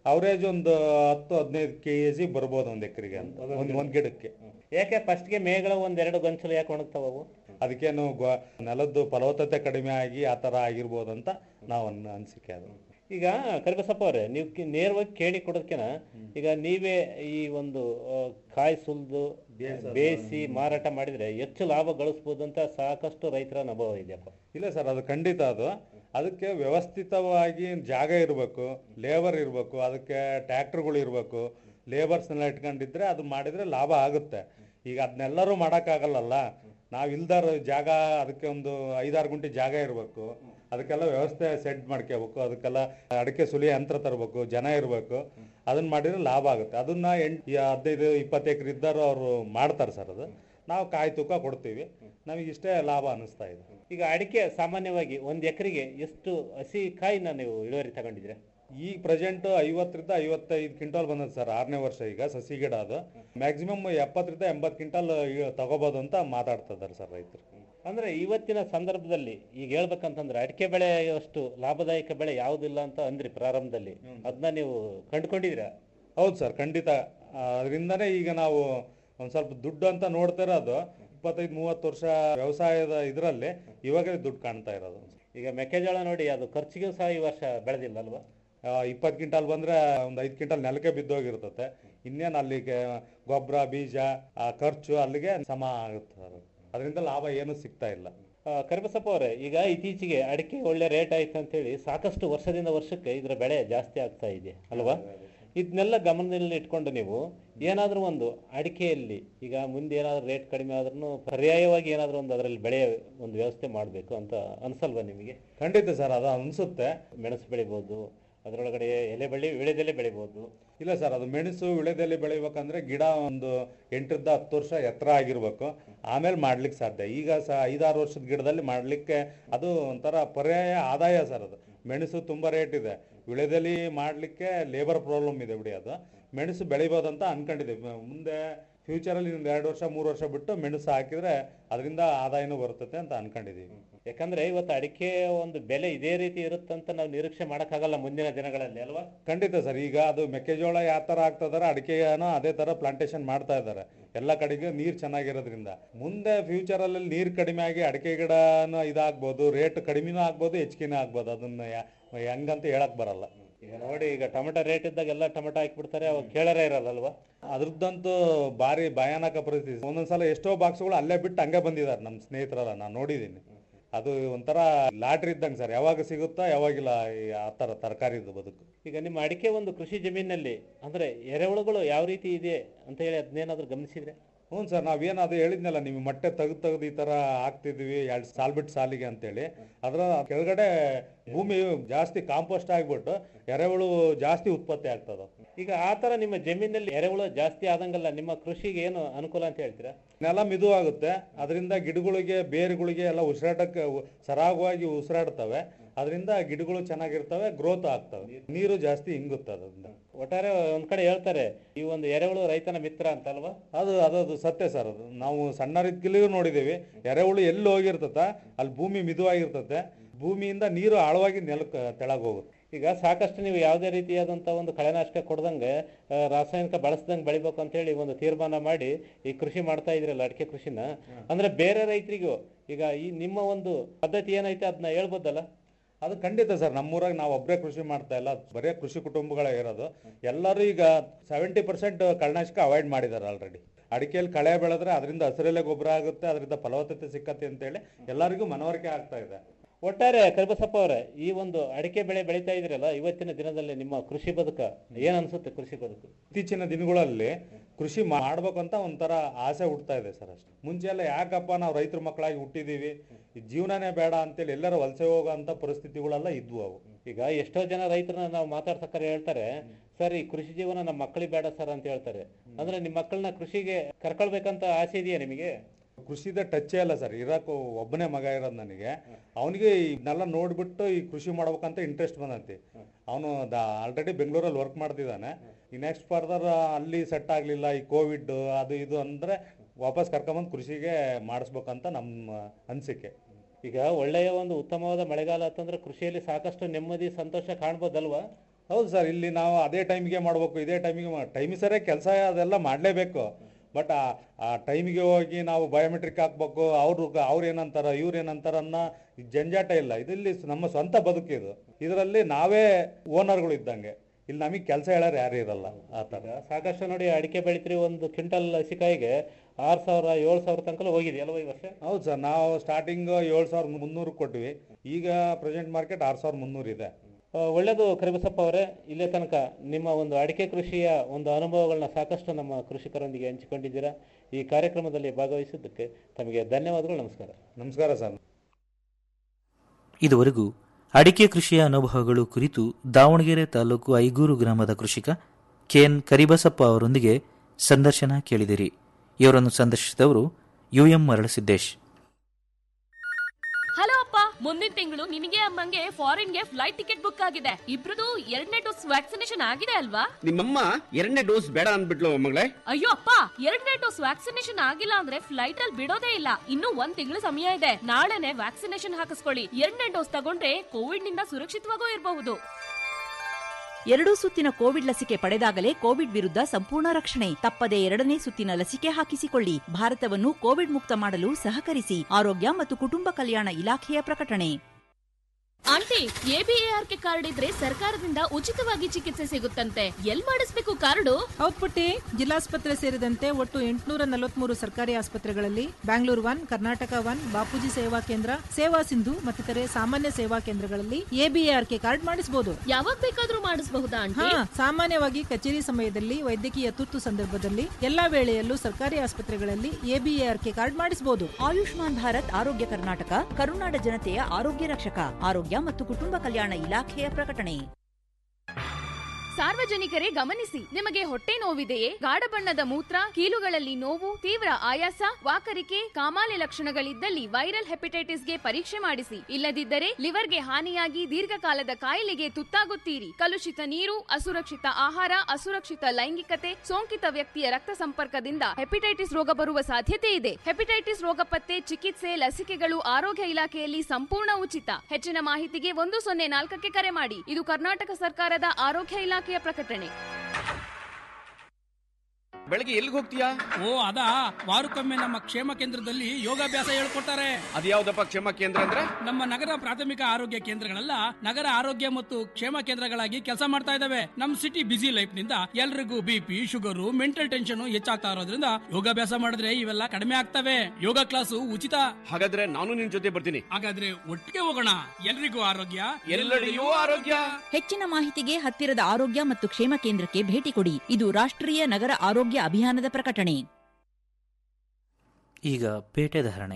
ಅವರೇಜ್ ಒಂದು ಹತ್ತು ಹದಿನೈದು ಕೆ ಜಿ ಬರ್ಬೋದು ಒಂದು ಎಕರೆಗೆ ಅಂತ ಒಂದು ಒಂದು ಗಿಡಕ್ಕೆ ಯಾಕೆ ಫಸ್ಟ್ಗೆ ಮೇಗಳ ಒಂದೆರಡು ಗಂಚಲು ಯಾಕೆ ಒಣಗ್ತಾವ ಅವು ಅದಕ್ಕೇನು ಗೊ- ನೆಲದ್ದು ಫಲವತ್ತತೆ ಕಡಿಮೆ ಆಗಿ ಆ ಥರ ಆಗಿರ್ಬೋದು ಅಂತ ನಾವು ಅನ್ ಅನಿಸಿಕೆ ಅದು ಈಗ ಕರಿಬಸಪ್ಪ ಅವರೇ ನೀವು ಕಿ- ನೇರವಾಗಿ ಕೇಳಿ ಕೊಡೋದಕ್ಕಿನ ಈಗ ನೀವೇ ಈ ಒಂದು ಆ, ಕಾಯಿ ಸುಲಿದು ಬೇಯಿಸಿ ಮಾರಾಟ ಮಾಡಿದ್ರೆ ಹೆಚ್ಚು ಲಾಭ ಗಳಿಸ್ಬೋದು ಅಂತ ಸಾಕಷ್ಟು ರೈತರ ಅನುಭವ ಇದೆಯಪ್ಪ ಇಲ್ಲ ಸರ್ ಅದು ಖಂಡಿತ ಅದು ಅದಕ್ಕೆ ವ್ಯವಸ್ಥಿತವಾಗಿ ಜಾಗ ಇರಬೇಕು ಲೇಬರ್ ಇರಬೇಕು ಅದಕ್ಕೆ ಟ್ಯಾಕ್ಟರ್ಗಳು ಇರಬೇಕು ಲೇಬರ್ಸ್ನೆಲ್ಲ ಇಟ್ಕೊಂಡಿದ್ರೆ ಅದು ಮಾಡಿದರೆ ಲಾಭ ಆಗುತ್ತೆ ಈಗ ಅದನ್ನೆಲ್ಲರೂ ಮಾಡೋಕ್ಕಾಗಲ್ಲಲ್ಲ ನಾವು ಇಲ್ದಾರ ಜಾಗ ಅದಕ್ಕೆ ಒಂದು ಐದಾರು ಗುಂಟೆ ಜಾಗ ಇರಬೇಕು ಅದಕ್ಕೆಲ್ಲ ವ್ಯವಸ್ಥೆ ಸೆಟ್ ಮಾಡ್ಕೋಬೇಕು ಅದಕ್ಕೆಲ್ಲ ಅಡಿಕೆ ಸುಲಿ ಯಂತ್ರ ತರಬೇಕು ಜನ ಇರಬೇಕು ಅದನ್ನ ಮಾಡಿದ್ರೆ ಲಾಭ ಆಗುತ್ತೆ ಅದನ್ನ ಎಂಟು ಹದಿನೈದು ಇಪ್ಪತ್ತು ಎಕರೆ ಇದ್ದಾರು ಅವರು ಮಾಡ್ತಾರೆ ಸರ್ ಅದು ನಾವು ಕಾಯಿ ತೂಕ ಕೊಡ್ತೀವಿ ನಮಗೆ ಇಷ್ಟೇ ಲಾಭ ಅನ್ನಿಸ್ತಾ ಇದೆ ಈಗ ಅಡಿಕೆ ಸಾಮಾನ್ಯವಾಗಿ ಒಂದು ಎಕರೆಗೆ ಎಷ್ಟು ಹಸಿ ಕಾಯಿನ ನೀವು ಇಳುವರಿ ತಗೊಂಡಿದ್ರೆ ಈಗ ಪ್ರೆಸೆಂಟ್ ಐವತ್ತರಿಂದ ಐವತ್ತೈದು ಕ್ವಿಂಟಾಲ್ ಬಂದದ ಸರ್ ಆರನೇ ವರ್ಷ ಈಗ ಸಸಿ ಗಿಡ ಅದು ಮ್ಯಾಕ್ಸಿಮಮ್ ಎಪ್ಪತ್ತರಿಂದ ಎಂಬತ್ತು ಕ್ವಿಂಟಾಲ್ ತಗೋಬೋದು ಅಂತ ಮಾತಾಡ್ತಿದ್ದಾರೆ ಸರ್ ರೈತರು ಅಂದ್ರೆ ಇವತ್ತಿನ ಸಂದರ್ಭದಲ್ಲಿ ಈಗ ಹೇಳ್ಬೇಕಂತಂದ್ರೆ ಅಡಿಕೆ ಬೆಳೆ ಅಷ್ಟು ಲಾಭದಾಯಕ ಬೆಳೆ ಯಾವುದಿಲ್ಲ ಅಂತ ಅಂದ್ರಿ ಪ್ರಾರಂಭದಲ್ಲಿ ಅದನ್ನ ನೀವು ಕಂಡುಕೊಂಡಿದ್ದೀರಾ ಹೌದು ಸರ್ ಖಂಡಿತ ಅದರಿಂದನೇ ಈಗ ನಾವು ಒಂದು ಸ್ವಲ್ಪ ದುಡ್ಡು ಅಂತ ನೋಡ್ತಾ ಇರೋದು ಇಪ್ಪತ್ತೈದು ಮೂವತ್ತು ವರ್ಷ ವ್ಯವಸಾಯದ ಇದರಲ್ಲಿ ಇವಾಗಲೇ ದುಡ್ಡು ಕಾಣ್ತಾ ಇರೋದು ಈಗ ಮೆಕ್ಕೆಜೋಳ ನೋಡಿ ಅದು ಖರ್ಚಿಗೂ ಸಹ ಈ ವರ್ಷ ಬೆಳೆದಿಲ್ಲ ಅಲ್ವಾ ಇಪ್ಪತ್ತು ಕ್ವಿಂಟಾಲ್ ಬಂದ್ರೆ ಒಂದು ಐದು ಕ್ವಿಂಟಾಲ್ ನೆಲಕ್ಕೆ ಬಿದ್ದೋಗಿರ್ತತೆ ಇನ್ನೇನು ಅಲ್ಲಿಗೆ ಗೊಬ್ಬರ ಬೀಜ ಆ ಖರ್ಚು ಅಲ್ಲಿಗೆ ಸಮ ಆಗುತ್ತೆ ಸರ್ ಅದರಿಂದ ಲಾಭ ಏನು ಸಿಗ್ತಾ ಇಲ್ಲ ಆ, ಕರಿಬಸಪ್ಪ ಅವರೇ ಈಗ ಇತ್ತೀಚೆಗೆ ಅಡಿಕೆ ಒಳ್ಳೆ ರೇಟ್ ಆಯ್ತು ಅಂತೇಳಿ ಸಾಕಷ್ಟು ವರ್ಷದಿಂದ ವರ್ಷಕ್ಕೆ ಇದರ ಬೆಳೆ ಜಾಸ್ತಿ ಆಗ್ತಾ ಇದೆ ಅಲ್ವಾ ಇದನ್ನೆಲ್ಲ ಗಮನದಲ್ಲಿ ಇಟ್ಕೊಂಡು ನೀವು ಏನಾದರೂ ಒಂದು ಅಡಿಕೆಯಲ್ಲಿ ಈಗ ಮುಂದೆ ಏನಾದರೂ ರೇಟ್ ಕಡಿಮೆ ಆದ್ರೂ ಪರ್ಯಾಯವಾಗಿ ಏನಾದರೂ ಒಂದು ಅದರಲ್ಲಿ ಬೆಳೆ ಒಂದು ವ್ಯವಸ್ಥೆ ಮಾಡಬೇಕು ಅಂತ ಅನ್ಸಲ್ವಾ ನಿಮಗೆ ಖಂಡಿತ ಸರ್ ಅದು ಅನಿಸುತ್ತೆ ಮೆಣಸು ಬೆಳಿಬೋದು ಅದರೊಳಗಡೆ ಎಲೆ ಬೆಳೆ ವಿಳೆದೆಲೆ ಬೆಳಿಬೋದು ಇಲ್ಲ ಸರ್ ಅದು ಮೆಣಸು ವಿಳೆದಲ್ಲಿ ಬೆಳಿಬೇಕಂದ್ರೆ ಗಿಡ ಒಂದು ಎಂಟರಿಂದ ಹತ್ತು ವರ್ಷ ಎತ್ತರ ಆಗಿರ್ಬೇಕು ಆಮೇಲೆ ಮಾಡ್ಲಿಕ್ಕೆ ಸಾಧ್ಯ ಈಗ ಸಹ ಐದಾರು ವರ್ಷದ ಗಿಡದಲ್ಲಿ ಮಾಡ್ಲಿಕ್ಕೆ ಅದು ಒಂಥರ ಪರ್ಯಾಯ ಆದಾಯ ಸರ್ ಅದು ಮೆಣಸು ತುಂಬ ರೇಟ್ ಇದೆ ವಿಳೆದಲ್ಲಿ ಮಾಡಲಿಕ್ಕೆ ಲೇಬರ್ ಪ್ರಾಬ್ಲಮ್ ಇದೆ ಬಿಡಿ ಅದು ಮೆಣಸು ಬೆಳಿಬೋದಂತ ಅನ್ಕೊಂಡಿದ್ದೀವಿ ಮ- ಮುಂದೆ ಫ್ಯೂಚರಲ್ಲಿ ಒಂದು ಎರಡು ವರ್ಷ ಮೂರು ವರ್ಷ ಬಿಟ್ಟು ಮೆಣಸು ಹಾಕಿದ್ರೆ ಅದರಿಂದ ಆದಾಯನೂ ಬರ್ತತೆ ಅಂತ ಅನ್ಕೊಂಡಿದ್ದೀವಿ ಯಾಕಂದ್ರೆ ಇವತ್ತು ಅಡಿಕೆ ಒಂದು ಬೆಲೆ ಇದೇ ರೀತಿ ಇರುತ್ತಂತ ನಾವು ನಿರೀಕ್ಷೆ ಮಾಡೋಕ್ಕಾಗಲ್ಲ ಮುಂದಿನ ದಿನಗಳಲ್ಲಿ ಅಲ್ವಾ ಖಂಡಿತ ಸರ್ ಈಗ ಅದು ಮೆಕ್ಕೆಜೋಳ ಯಾವ ಥರ ಆಗ್ತದಾರೆ ಅಡಿಕೆಯನ್ನು ಅದೇ ಥರ ಪ್ಲಾಂಟೇಶನ್ ಮಾಡ್ತಾ ಇದ್ದಾರೆ ಎಲ್ಲ ಕಡೆಗೆ ನೀರು ಚೆನ್ನಾಗಿರೋದ್ರಿಂದ ಮುಂದೆ ಫ್ಯೂಚರಲ್ಲಿ ನೀರು ಕಡಿಮೆ ಆಗಿ ಅಡಿಕೆ ಗಿಡನೂ ಇದಾಗ್ಬೋದು ರೇಟ್ ಕಡಿಮೆನೂ ಆಗ್ಬೋದು ಹೆಚ್ಚಿಗೆನೂ ಆಗ್ಬೋದು ಅದನ್ನ ಯಾ- ಹೆಂಗಂತ ಹೇಳಕ್ ಬರಲ್ಲ ಈಗ ನೋಡಿ ಈಗ ಟೊಮೆಟೊ ರೇಟ್ ಇದ್ದಾಗ ಎಲ್ಲ ಟೊಮೆಟೊ ಹಾಕಿಬಿಡ್ತಾರೆ ಅವಾಗ ಕೇಳರೇ ಇರಲ್ಲಲ್ವಾ ಅದ್ರದ್ದಂತೂ ಭಾರಿ ಭಯಾನಕ ಪರಿಸ್ಥಿತಿ ಒಂದೊಂದ್ಸಲ ಎಷ್ಟೋ ಬಾಕ್ಸ್ಗಳು ಅಲ್ಲೇ ಬಿಟ್ಟು ಹಂಗೆ ಬಂದಿದ್ದಾರೆ ನಮ್ಮ ಸ್ನೇಹಿತರೆಲ್ಲ ನಾನು ನೋಡಿದ್ದೀನಿ ಅದು ಒಂಥರ ಲಾಟ್ರಿ ಇದ್ದಂಗೆ ಸರ್ ಯಾವಾಗ ಸಿಗುತ್ತಾ ಯಾವಾಗಿಲ್ಲ ಈ ಆ ಥರ ತರಕಾರಿದು ಬದುಕು ಈಗ ನಿಮ್ಮ ಅಡಿಕೆ ಒಂದು ಕೃಷಿ ಜಮೀನಿನಲ್ಲಿ ಅಂದ್ರೆ ಎರೆಹುಳುಗಳು ಯಾವ ರೀತಿ ಇದೆ ಅಂತ ಹೇಳಿ ಅದನ್ನೇನಾದ್ರೂ ಗಮನಿಸಿದ್ರೆ ಹ್ಞೂ ಸರ್ ನಾವೇನು ಅದು ಹೇಳಿದ್ನಲ್ಲ ನಿಮಗೆ ಮೊಟ್ಟೆ ತೆಗೆದು ತೆಗೆದು ಈ ಥರ ಹಾಕ್ತಿದ್ವಿ ಎರಡು ಸಾಲ್ ಬಿಟ್ಟು ಸಾಲಿಗೆ ಅಂತೇಳಿ ಅದರ ಕೆಳಗಡೆ ಭೂಮಿ ಜಾಸ್ತಿ ಕಾಂಪೋಸ್ಟ್ ಆಗಿಬಿಟ್ಟು ಎರೆಹುಳು ಜಾಸ್ತಿ ಉತ್ಪತ್ತಿ ಆಗ್ತದೆ ಈಗ ಆ ತರ ನಿಮ್ಮ ಜಮೀನಲ್ಲಿ ಎರೆಹುಳು ಜಾಸ್ತಿ ಆದಂಗಲ್ಲ ನಿಮ್ಮ ಕೃಷಿಗೆ ಏನು ಅನುಕೂಲ ಅಂತ ಹೇಳ್ತೀರಾ ನೆಲ ಮಿದುವಾಗುತ್ತೆ ಅದರಿಂದ ಗಿಡಗಳಿಗೆ ಬೇರುಗಳಿಗೆ ಎಲ್ಲ ಉಸಿರಾಟಕ್ಕೆ ಉ- ಸರಾಗವಾಗಿ ಉಸಿರಾಡ್ತವೆ ಅದರಿಂದ ಗಿಡಗಳು ಚೆನ್ನಾಗಿರ್ತವೆ ಗ್ರೋತ್ ಆಗ್ತವೆ ನೀರು ಜಾಸ್ತಿ ಹಿಂಗುತ್ತೆ ಅದರಿಂದ ಒಟ್ಟಾರೆ ಒಂದ್ ಕಡೆ ಹೇಳ್ತಾರೆ ಈ ಒಂದು ಎರೆಹುಳು ರೈತನ ಮಿತ್ರ ಅಂತ ಅಲ್ವಾ ಅದು ಅದದು ಸತ್ಯ ಸರ್ ಅದು ನಾವು ಸಣ್ಣರಿದ್ಕಲಿಗೂ ನೋಡಿದ್ದೀವಿ ಎರೆಹುಳು ಎಲ್ಲಿ ಹೋಗಿರ್ತತ ಅಲ್ಲಿ ಭೂಮಿ ಮಿದುವಾಗಿರ್ತತೆ ಭೂಮಿಯಿಂದ ನೀರು ಆಳವಾಗಿ ನೆಲಕ್ಕೆ ತೆಳಗ್ ಹೋಗುತ್ತೆ ಈಗ ಸಾಕಷ್ಟು ನೀವು ಯಾವುದೇ ರೀತಿಯಾದಂತ ಒಂದು ಕಳೆನಾಶಕ ಕೊಡದಂಗೆ ಆ, ರಾಸಾಯನಿಕ ಬಳಸದಂಗೆ ಬೆಳಿಬೇಕು ಅಂತ ಹೇಳಿ ಒಂದು ತೀರ್ಮಾನ ಮಾಡಿ ಈ ಕೃಷಿ ಮಾಡ್ತಾ ಇದ್ರಲ್ಲ ಅಡಿಕೆ ಕೃಷಿನ ಅಂದ್ರೆ ಬೇರೆ ರೈತರಿಗೂ ಈಗ ಈ ನಿಮ್ಮ ಒಂದು ಪದ್ಧತಿ ಏನೈತೆ ಅದನ್ನ ಹೇಳ್ಬೋದಲ್ಲ ಅದು ಖಂಡಿತ ಸರ್ ನಮ್ಮೂರಾಗ ನಾವು ಒಬ್ಬರೇ ಕೃಷಿ ಮಾಡ್ತಾ ಇಲ್ಲ ಬರೇ ಕೃಷಿ ಕುಟುಂಬಗಳೇ ಇರೋದು ಎಲ್ಲರೂ ಈಗ ಸೆವೆಂಟಿ ಪರ್ಸೆಂಟ್ ಕಳೆನಾಶಕ ಅವಾಯ್ಡ್ ಮಾಡಿದ್ದಾರೆ ಆಲ್ರೆಡಿ ಅಡಿಕೆಯಲ್ಲಿ ಕಳೆ ಬೆಳೆದ್ರೆ ಅದರಿಂದ ಹಸಿರೆಲೆ ಗೊಬ್ಬರ ಆಗುತ್ತೆ ಅದರಿಂದ ಫಲವತ್ತತೆ ಸಿಕ್ಕತ್ತೆ ಅಂತೇಳಿ ಎಲ್ಲರಿಗೂ ಮನವರಿಕೆ ಆಗ್ತಾ ಇದೆ ಒಟ್ಟಾರೆ ಕರಿಬಸಪ್ಪ ಅವರೇ ಈ ಒಂದು ಅಡಿಕೆ ಬೆಳೆ ಬೆಳೀತಾ ಇದ್ರಲ್ಲ ಇವತ್ತಿನ ದಿನದಲ್ಲಿ ನಿಮ್ಮ ಕೃಷಿ ಬದುಕ ಏನ್ ಅನ್ಸುತ್ತೆ ಕೃಷಿ ಬದುಕು ಇತ್ತೀಚಿನ ದಿನಗಳಲ್ಲಿ ಕೃಷಿ ಮಾಡ್ಬೇಕಂತ ಒಂಥರ ಆಸೆ ಹುಟ್ತಾ ಇದೆ ಸರ್ ಅಷ್ಟೇ ಮುಂಚೆ ಎಲ್ಲ ಯಾಕಪ್ಪ ನಾವು ರೈತರ ಮಕ್ಕಳಾಗಿ ಹುಟ್ಟಿದೀವಿ ಈ ಜೀವನನೇ ಬೇಡ ಅಂತೇಳಿ ಎಲ್ಲರೂ ವಲಸೆ ಹೋಗೋಂಥ ಪರಿಸ್ಥಿತಿಗಳೆಲ್ಲ ಇದ್ವು ಅವು ಈಗ ಎಷ್ಟೋ ಜನ ರೈತರನ್ನ ನಾವು ಮಾತಾಡ್ಸಕ್ಕಾರೆ ಹೇಳ್ತಾರೆ ಸರ್ ಈ ಕೃಷಿ ಜೀವನ ನಮ್ಮ ಮಕ್ಕಳಿಗೆ ಬೇಡ ಸರ್ ಅಂತ ಹೇಳ್ತಾರೆ ಅಂದ್ರೆ ನಿಮ್ಮ ಮಕ್ಕಳನ್ನ ಕೃಷಿಗೆ ಕರ್ಕೊಳ್ಬೇಕಂತ ಆಸೆ ಇದೆಯಾ ನಿಮಗೆ ಕೃಷಿದ ಟಚ್ಚೇ ಅಲ್ಲ ಸರ್ ಇರಕ್ಕೂ ಒಬ್ಬನೇ ಮಗ ಇರೋದು ನನಗೆ ಅವನಿಗೆ ಇದನ್ನೆಲ್ಲ ನೋಡ್ಬಿಟ್ಟು ಈ ಕೃಷಿ ಮಾಡ್ಬೇಕಂತ ಇಂಟ್ರೆಸ್ಟ್ ಬಂದೈತಿ ಅವನು ಆಲ್ರೆಡಿ ಬೆಂಗಳೂರಲ್ಲಿ ವರ್ಕ್ ಮಾಡ್ತಿದ್ದಾನೆ ಈ ನೆಕ್ಸ್ಟ್ ಫರ್ದರ್ ಅಲ್ಲಿ ಸೆಟ್ ಆಗಲಿಲ್ಲ ಈ ಕೋವಿಡ್ ಅದು ಇದು ಅಂದರೆ ವಾಪಸ್ ಕರ್ಕೊಂಬಂದು ಕೃಷಿಗೆ ಮಾಡಿಸ್ಬೇಕಂತ ನಮ್ಮ ಅನಿಸಿಕೆ ಈಗ ಒಳ್ಳೆಯ ಒಂದು ಉತ್ತಮವಾದ ಮಳೆಗಾಲ ಅಂತಂದ್ರೆ ಕೃಷಿಯಲ್ಲಿ ಸಾಕಷ್ಟು ನೆಮ್ಮದಿ ಸಂತೋಷ ಕಾಣ್ಬೋದಲ್ವಾ ಹೌದು ಸರ್ ಇಲ್ಲಿ ನಾವು ಅದೇ ಟೈಮಿಗೆ ಮಾಡಬೇಕು ಇದೇ ಟೈಮಿಗೆ ಟೈಮಿಗೆ ಸರಿ ಕೆಲಸ ಅದೆಲ್ಲ ಮಾಡಲೇಬೇಕು ಬಟ್ ಆ ಆ ಟೈಮಿಗೆ ಹೋಗಿ ನಾವು ಬಯೋಮೆಟ್ರಿಕ್ ಹಾಕ್ಬೇಕು ಅವ್ರು ಅವ್ರು ಏನಂತಾರ ಇವ್ರು ಏನಂತಾರ ಅನ್ನೋ ಈ ಜಂಜಾಟ ಇಲ್ಲ ಇದರಲ್ಲಿ ನಮ್ಮ ಸ್ವಂತ ಬದುಕಿದು ಇದರಲ್ಲಿ ನಾವೇ ಓನರ್ಗಳು ಇದ್ದಂಗೆ ಇಲ್ಲಿ ನಮಗೆ ಕೆಲಸ ಹೇಳೋರು ಯಾರು ಇರಲ್ಲ ಆ ಥರ ಸಾಕಷ್ಟು ನೋಡಿ ಅಡಿಕೆ ಬೆಳಿತೀರಿ ಒಂದು ಕ್ವಿಂಟಲ್ ಹಸಿಕಾಯಿಗೆ ಆರು ಸಾವಿರ ಏಳು ಸಾವಿರ ತನಕ ಹೋಗಿದೆ ಅಲ್ವಾ ಈ ವರ್ಷ ಹೌದು ಸರ್ ನಾವು ಸ್ಟಾರ್ಟಿಂಗ್ ಏಳು ಸಾವಿರದ ಮುನ್ನೂರು ಕೊಟ್ವಿ ಈಗ ಪ್ರೆಸೆಂಟ್ ಮಾರ್ಕೆಟ್ ಆರು ಸಾವಿರದ ಮುನ್ನೂರು ಇದೆ ಆ, ಒಳ್ಳೆಯದು ಕರಿಬಸಪ್ಪ ಅವರೇ ಇಲ್ಲೇ ತನಕ ನಿಮ್ಮ ಒಂದು ಅಡಿಕೆ ಕೃಷಿಯ ಒಂದು ಅನುಭವಗಳನ್ನ ಸಾಕಷ್ಟು ನಮ್ಮ ಕೃಷಿಕರೊಂದಿಗೆ ಹಂಚಿಕೊಂಡಿದ್ದೀರಾ ಈ ಕಾರ್ಯಕ್ರಮದಲ್ಲಿ ಭಾಗವಹಿಸಿದ್ದಕ್ಕೆ ತಮಗೆ ಧನ್ಯವಾದಗಳು ನಮಸ್ಕಾರ ನಮಸ್ಕಾರ ಸರ್ ಇದುವರೆಗೂ ಅಡಿಕೆ ಕೃಷಿಯ ಅನುಭವಗಳು ಕುರಿತು ದಾವಣಗೆರೆ ತಾಲೂಕು ಐಗೂರು ಗ್ರಾಮದ ಕೃಷಿಕ ಕೆಎನ್ ಕರಿಬಸಪ್ಪ ಅವರೊಂದಿಗೆ ಸಂದರ್ಶನ ಕೇಳಿದಿರಿ ಇವರನ್ನು ಸಂದರ್ಶಿಸಿದವರು ಯುಎಂ ಮರಳಸಿದ್ದೇಶ್ ಹಲೋ ಅಪ್ಪ ಮುಂದಿನ ತಿಂಗಳು ನಿನಗೆ ಅಮ್ಮಂಗೆ ಫಾರಿನ್ಗೆ ಫ್ಲೈಟ್ ಟಿಕೆಟ್ ಬುಕ್ ಆಗಿದೆ ಇಬ್ರದು ಎರಡನೇ ಡೋಸ್ ವ್ಯಾಕ್ಸಿನೇಷನ್ ಆಗಿದೆ ಅಲ್ವಾ ನಿಮ್ಮಮ್ಮ ಎರಡನೇ ಡೋಸ್ ಬೇಡ ಅಂದ್ಬಿಟ್ಲು ಮಗಳೇ ಅಯ್ಯೋ ಅಪ್ಪ ಎರಡನೇ ಡೋಸ್ ವ್ಯಾಕ್ಸಿನೇಷನ್ ಆಗಿಲ್ಲ ಅಂದ್ರೆ ಫ್ಲೈಟ್ ಅಲ್ಲಿ ಬಿಡೋದೇ ಇಲ್ಲ ಇನ್ನು ಒಂದ್ ತಿಂಗಳು ಸಮಯ ಇದೆ ನಾಳೆನೆ ವ್ಯಾಕ್ಸಿನೇಷನ್ ಹಾಕಿಸ್ಕೊಳ್ಳಿ ಎರಡನೇ ಡೋಸ್ ತಗೊಂಡ್ರೆ ಕೋವಿಡ್ ನಿಂದ ಸುರಕ್ಷಿತವಾಗೂ ಇರಬಹುದು ಎರಡೂ ಸುತ್ತಿನ ಕೋವಿಡ್ ಲಸಿಕೆ ಪಡೆದಾಗಲೇ ಕೋವಿಡ್ ವಿರುದ್ಧ ಸಂಪೂರ್ಣ ರಕ್ಷಣೆ ತಪ್ಪದೆ ಎರಡನೇ ಸುತ್ತಿನ ಲಸಿಕೆ ಹಾಕಿಸಿಕೊಳ್ಳಿ ಭಾರತವನ್ನು ಕೋವಿಡ್ ಮುಕ್ತ ಮಾಡಲು ಸಹಕರಿಸಿ ಆರೋಗ್ಯ ಮತ್ತು ಕುಟುಂಬ ಕಲ್ಯಾಣ ಇಲಾಖೆಯ ಪ್ರಕಟಣೆ ಆಂಟಿ ಎಬಿಎಆರ್ಕೆ ಕಾರ್ಡ್ ಇದ್ರೆ ಸರ್ಕಾರದಿಂದ ಉಚಿತವಾಗಿ ಚಿಕಿತ್ಸೆ ಸಿಗುತ್ತಂತೆ ಎಲ್ ಮಾಡಿಸ್ಬೇಕು ಕಾರ್ಡು ಹೌದ್ ಪುಟ್ಟಿ ಜಿಲ್ಲಾಸ್ಪತ್ರೆ ಸೇರಿದಂತೆ ಒಟ್ಟು ಎಂಟುನೂರ ನಲವತ್ಮೂರು ಸರ್ಕಾರಿ ಆಸ್ಪತ್ರೆಗಳಲ್ಲಿ ಬ್ಯಾಂಗ್ಳೂರ್ ಒನ್ ಕರ್ನಾಟಕ ಒನ್ ಬಾಪೂಜಿ ಸೇವಾ ಕೇಂದ್ರ ಸೇವಾ ಸಿಂಧು ಮತ್ತಿತರೆ ಸಾಮಾನ್ಯ ಸೇವಾ ಕೇಂದ್ರಗಳಲ್ಲಿ ಎಬಿಎಆರ್ಕೆ ಕಾರ್ಡ್ ಮಾಡಿಸಬಹುದು ಯಾವಾಗ ಬೇಕಾದ್ರೂ ಮಾಡಿಸಬಹುದಾ ಹಾ ಆಂಟಿ ಸಾಮಾನ್ಯವಾಗಿ ಕಚೇರಿ ಸಮಯದಲ್ಲಿ ವೈದ್ಯಕೀಯ ತುರ್ತು ಸಂದರ್ಭದಲ್ಲಿ ಎಲ್ಲಾ ವೇಳೆಯಲ್ಲೂ ಸರ್ಕಾರಿ ಆಸ್ಪತ್ರೆಗಳಲ್ಲಿ ಎಬಿಎಆರ್ಕೆ ಕಾರ್ಡ್ ಮಾಡಿಸಬಹುದು ಆಯುಷ್ಮಾನ್ ಭಾರತ್ ಆರೋಗ್ಯ ಕರ್ನಾಟಕ ಕರುನಾಡ ಜನತೆಯ ಆರೋಗ್ಯ ರಕ್ಷಕ ಆರೋಗ್ಯ ಮತ್ತು ಕುಟುಂಬ ಕಲ್ಯಾಣ ಇಲಾಖೆಯ ಪ್ರಕಟಣೆ ಸಾರ್ವಜನಿಕರೇ ಗಮನಿಸಿ ನಿಮಗೆ ಹೊಟ್ಟೆ ನೋವಿದೆಯೇ ಗಾಢ ಬಣ್ಣದ ಮೂತ್ರ ಕೀಲುಗಳಲ್ಲಿ ನೋವು ತೀವ್ರ ಆಯಾಸ ವಾಕರಿಕೆ ಕಾಮಾಲೆ ಲಕ್ಷಣಗಳಿದ್ದಲ್ಲಿ ವೈರಲ್ ಹೆಪಟೈಟಿಸ್ಗೆ ಪರೀಕ್ಷೆ ಮಾಡಿಸಿ ಇಲ್ಲದಿದ್ದರೆ ಲಿವರ್ಗೆ ಹಾನಿಯಾಗಿ ದೀರ್ಘಕಾಲದ ಕಾಯಿಲೆಗೆ ತುತ್ತಾಗುತ್ತೀರಿ ಕಲುಷಿತ ನೀರು ಅಸುರಕ್ಷಿತ ಆಹಾರ ಅಸುರಕ್ಷಿತ ಲೈಂಗಿಕತೆ ಸೋಂಕಿತ ವ್ಯಕ್ತಿಯ ರಕ್ತ ಸಂಪರ್ಕದಿಂದ ಹೆಪಟೈಟಿಸ್ ರೋಗ ಬರುವ ಸಾಧ್ಯತೆ ಇದೆ ಹೆಪಟೈಟಿಸ್ ರೋಗ ಪತ್ತೆ ಚಿಕಿತ್ಸೆ ಲಸಿಕೆಗಳು ಆರೋಗ್ಯ ಇಲಾಖೆಯಲ್ಲಿ ಸಂಪೂರ್ಣ ಉಚಿತ ಹೆಚ್ಚಿನ ಮಾಹಿತಿಗೆ ಒಂದು ಸೊನ್ನೆ ನಾಲ್ಕಕ್ಕೆ ಕರೆ ಮಾಡಿ ಇದು ಕರ್ನಾಟಕ ಸರ್ಕಾರದ ಆರೋಗ್ಯ ಇಲಾಖೆಯ ಪ್ರಕಟಣೆ ಬೆಳಗ್ಗೆ ಎಲ್ಲಿಗೆ ಹೋಗ್ತೀಯಾ ಓ ಅದಾ ವಾರಕ್ಕೊಮ್ಮೆ ನಮ್ಮ ಕ್ಷೇಮ ಕೇಂದ್ರದಲ್ಲಿ ಯೋಗಾಭ್ಯಾಸ ಹೇಳ್ಕೊಡ್ತಾರೆ ಅದ್ಯಾವ್ದಪ್ಪ ಕ್ಷೇಮ ಕೇಂದ್ರ ಅಂದ್ರೆ ನಮ್ಮ ನಗರ ಪ್ರಾಥಮಿಕ ಆರೋಗ್ಯ ಕೇಂದ್ರಗಳೆಲ್ಲ ನಗರ ಆರೋಗ್ಯ ಮತ್ತು ಕ್ಷೇಮ ಕೇಂದ್ರಗಳಾಗಿ ಕೆಲಸ ಮಾಡ್ತಾ ಇದಾವೆ ನಮ್ ಸಿಟಿ ಬಿಸಿ ಲೈಫ್ ನಿಂದ ಎಲ್ರಿಗೂ ಬಿಪಿ ಶುಗರು ಮೆಂಟಲ್ ಟೆನ್ಷನ್ ಹೆಚ್ಚಾಗ್ತಾ ಇರೋದ್ರಿಂದ ಯೋಗಾಭ್ಯಾಸ ಮಾಡಿದ್ರೆ ಇವೆಲ್ಲ ಕಡಿಮೆ ಆಗ್ತವೆ ಯೋಗ ಕ್ಲಾಸು ಉಚಿತ ಹಾಗಾದ್ರೆ ನಾನು ನಿನ್ ಜೊತೆ ಬರ್ತೀನಿ ಹಾಗಾದ್ರೆ ಒಟ್ಟಿಗೆ ಹೋಗೋಣ ಎಲ್ರಿಗೂ ಆರೋಗ್ಯ ಎಲ್ಲೆಡೆಯೂ ಆರೋಗ್ಯ ಹೆಚ್ಚಿನ ಮಾಹಿತಿಗೆ ಹತ್ತಿರದ ಆರೋಗ್ಯ ಮತ್ತು ಕ್ಷೇಮ ಕೇಂದ್ರಕ್ಕೆ ಭೇಟಿ ಕೊಡಿ ಇದು ರಾಷ್ಟ್ರೀಯ ನಗರ ಆರೋಗ್ಯ ಅಭಿಯಾನದ ಪ್ರಕಟಣೆ ಈಗ ಪೇಟೆ ಧಾರಣೆ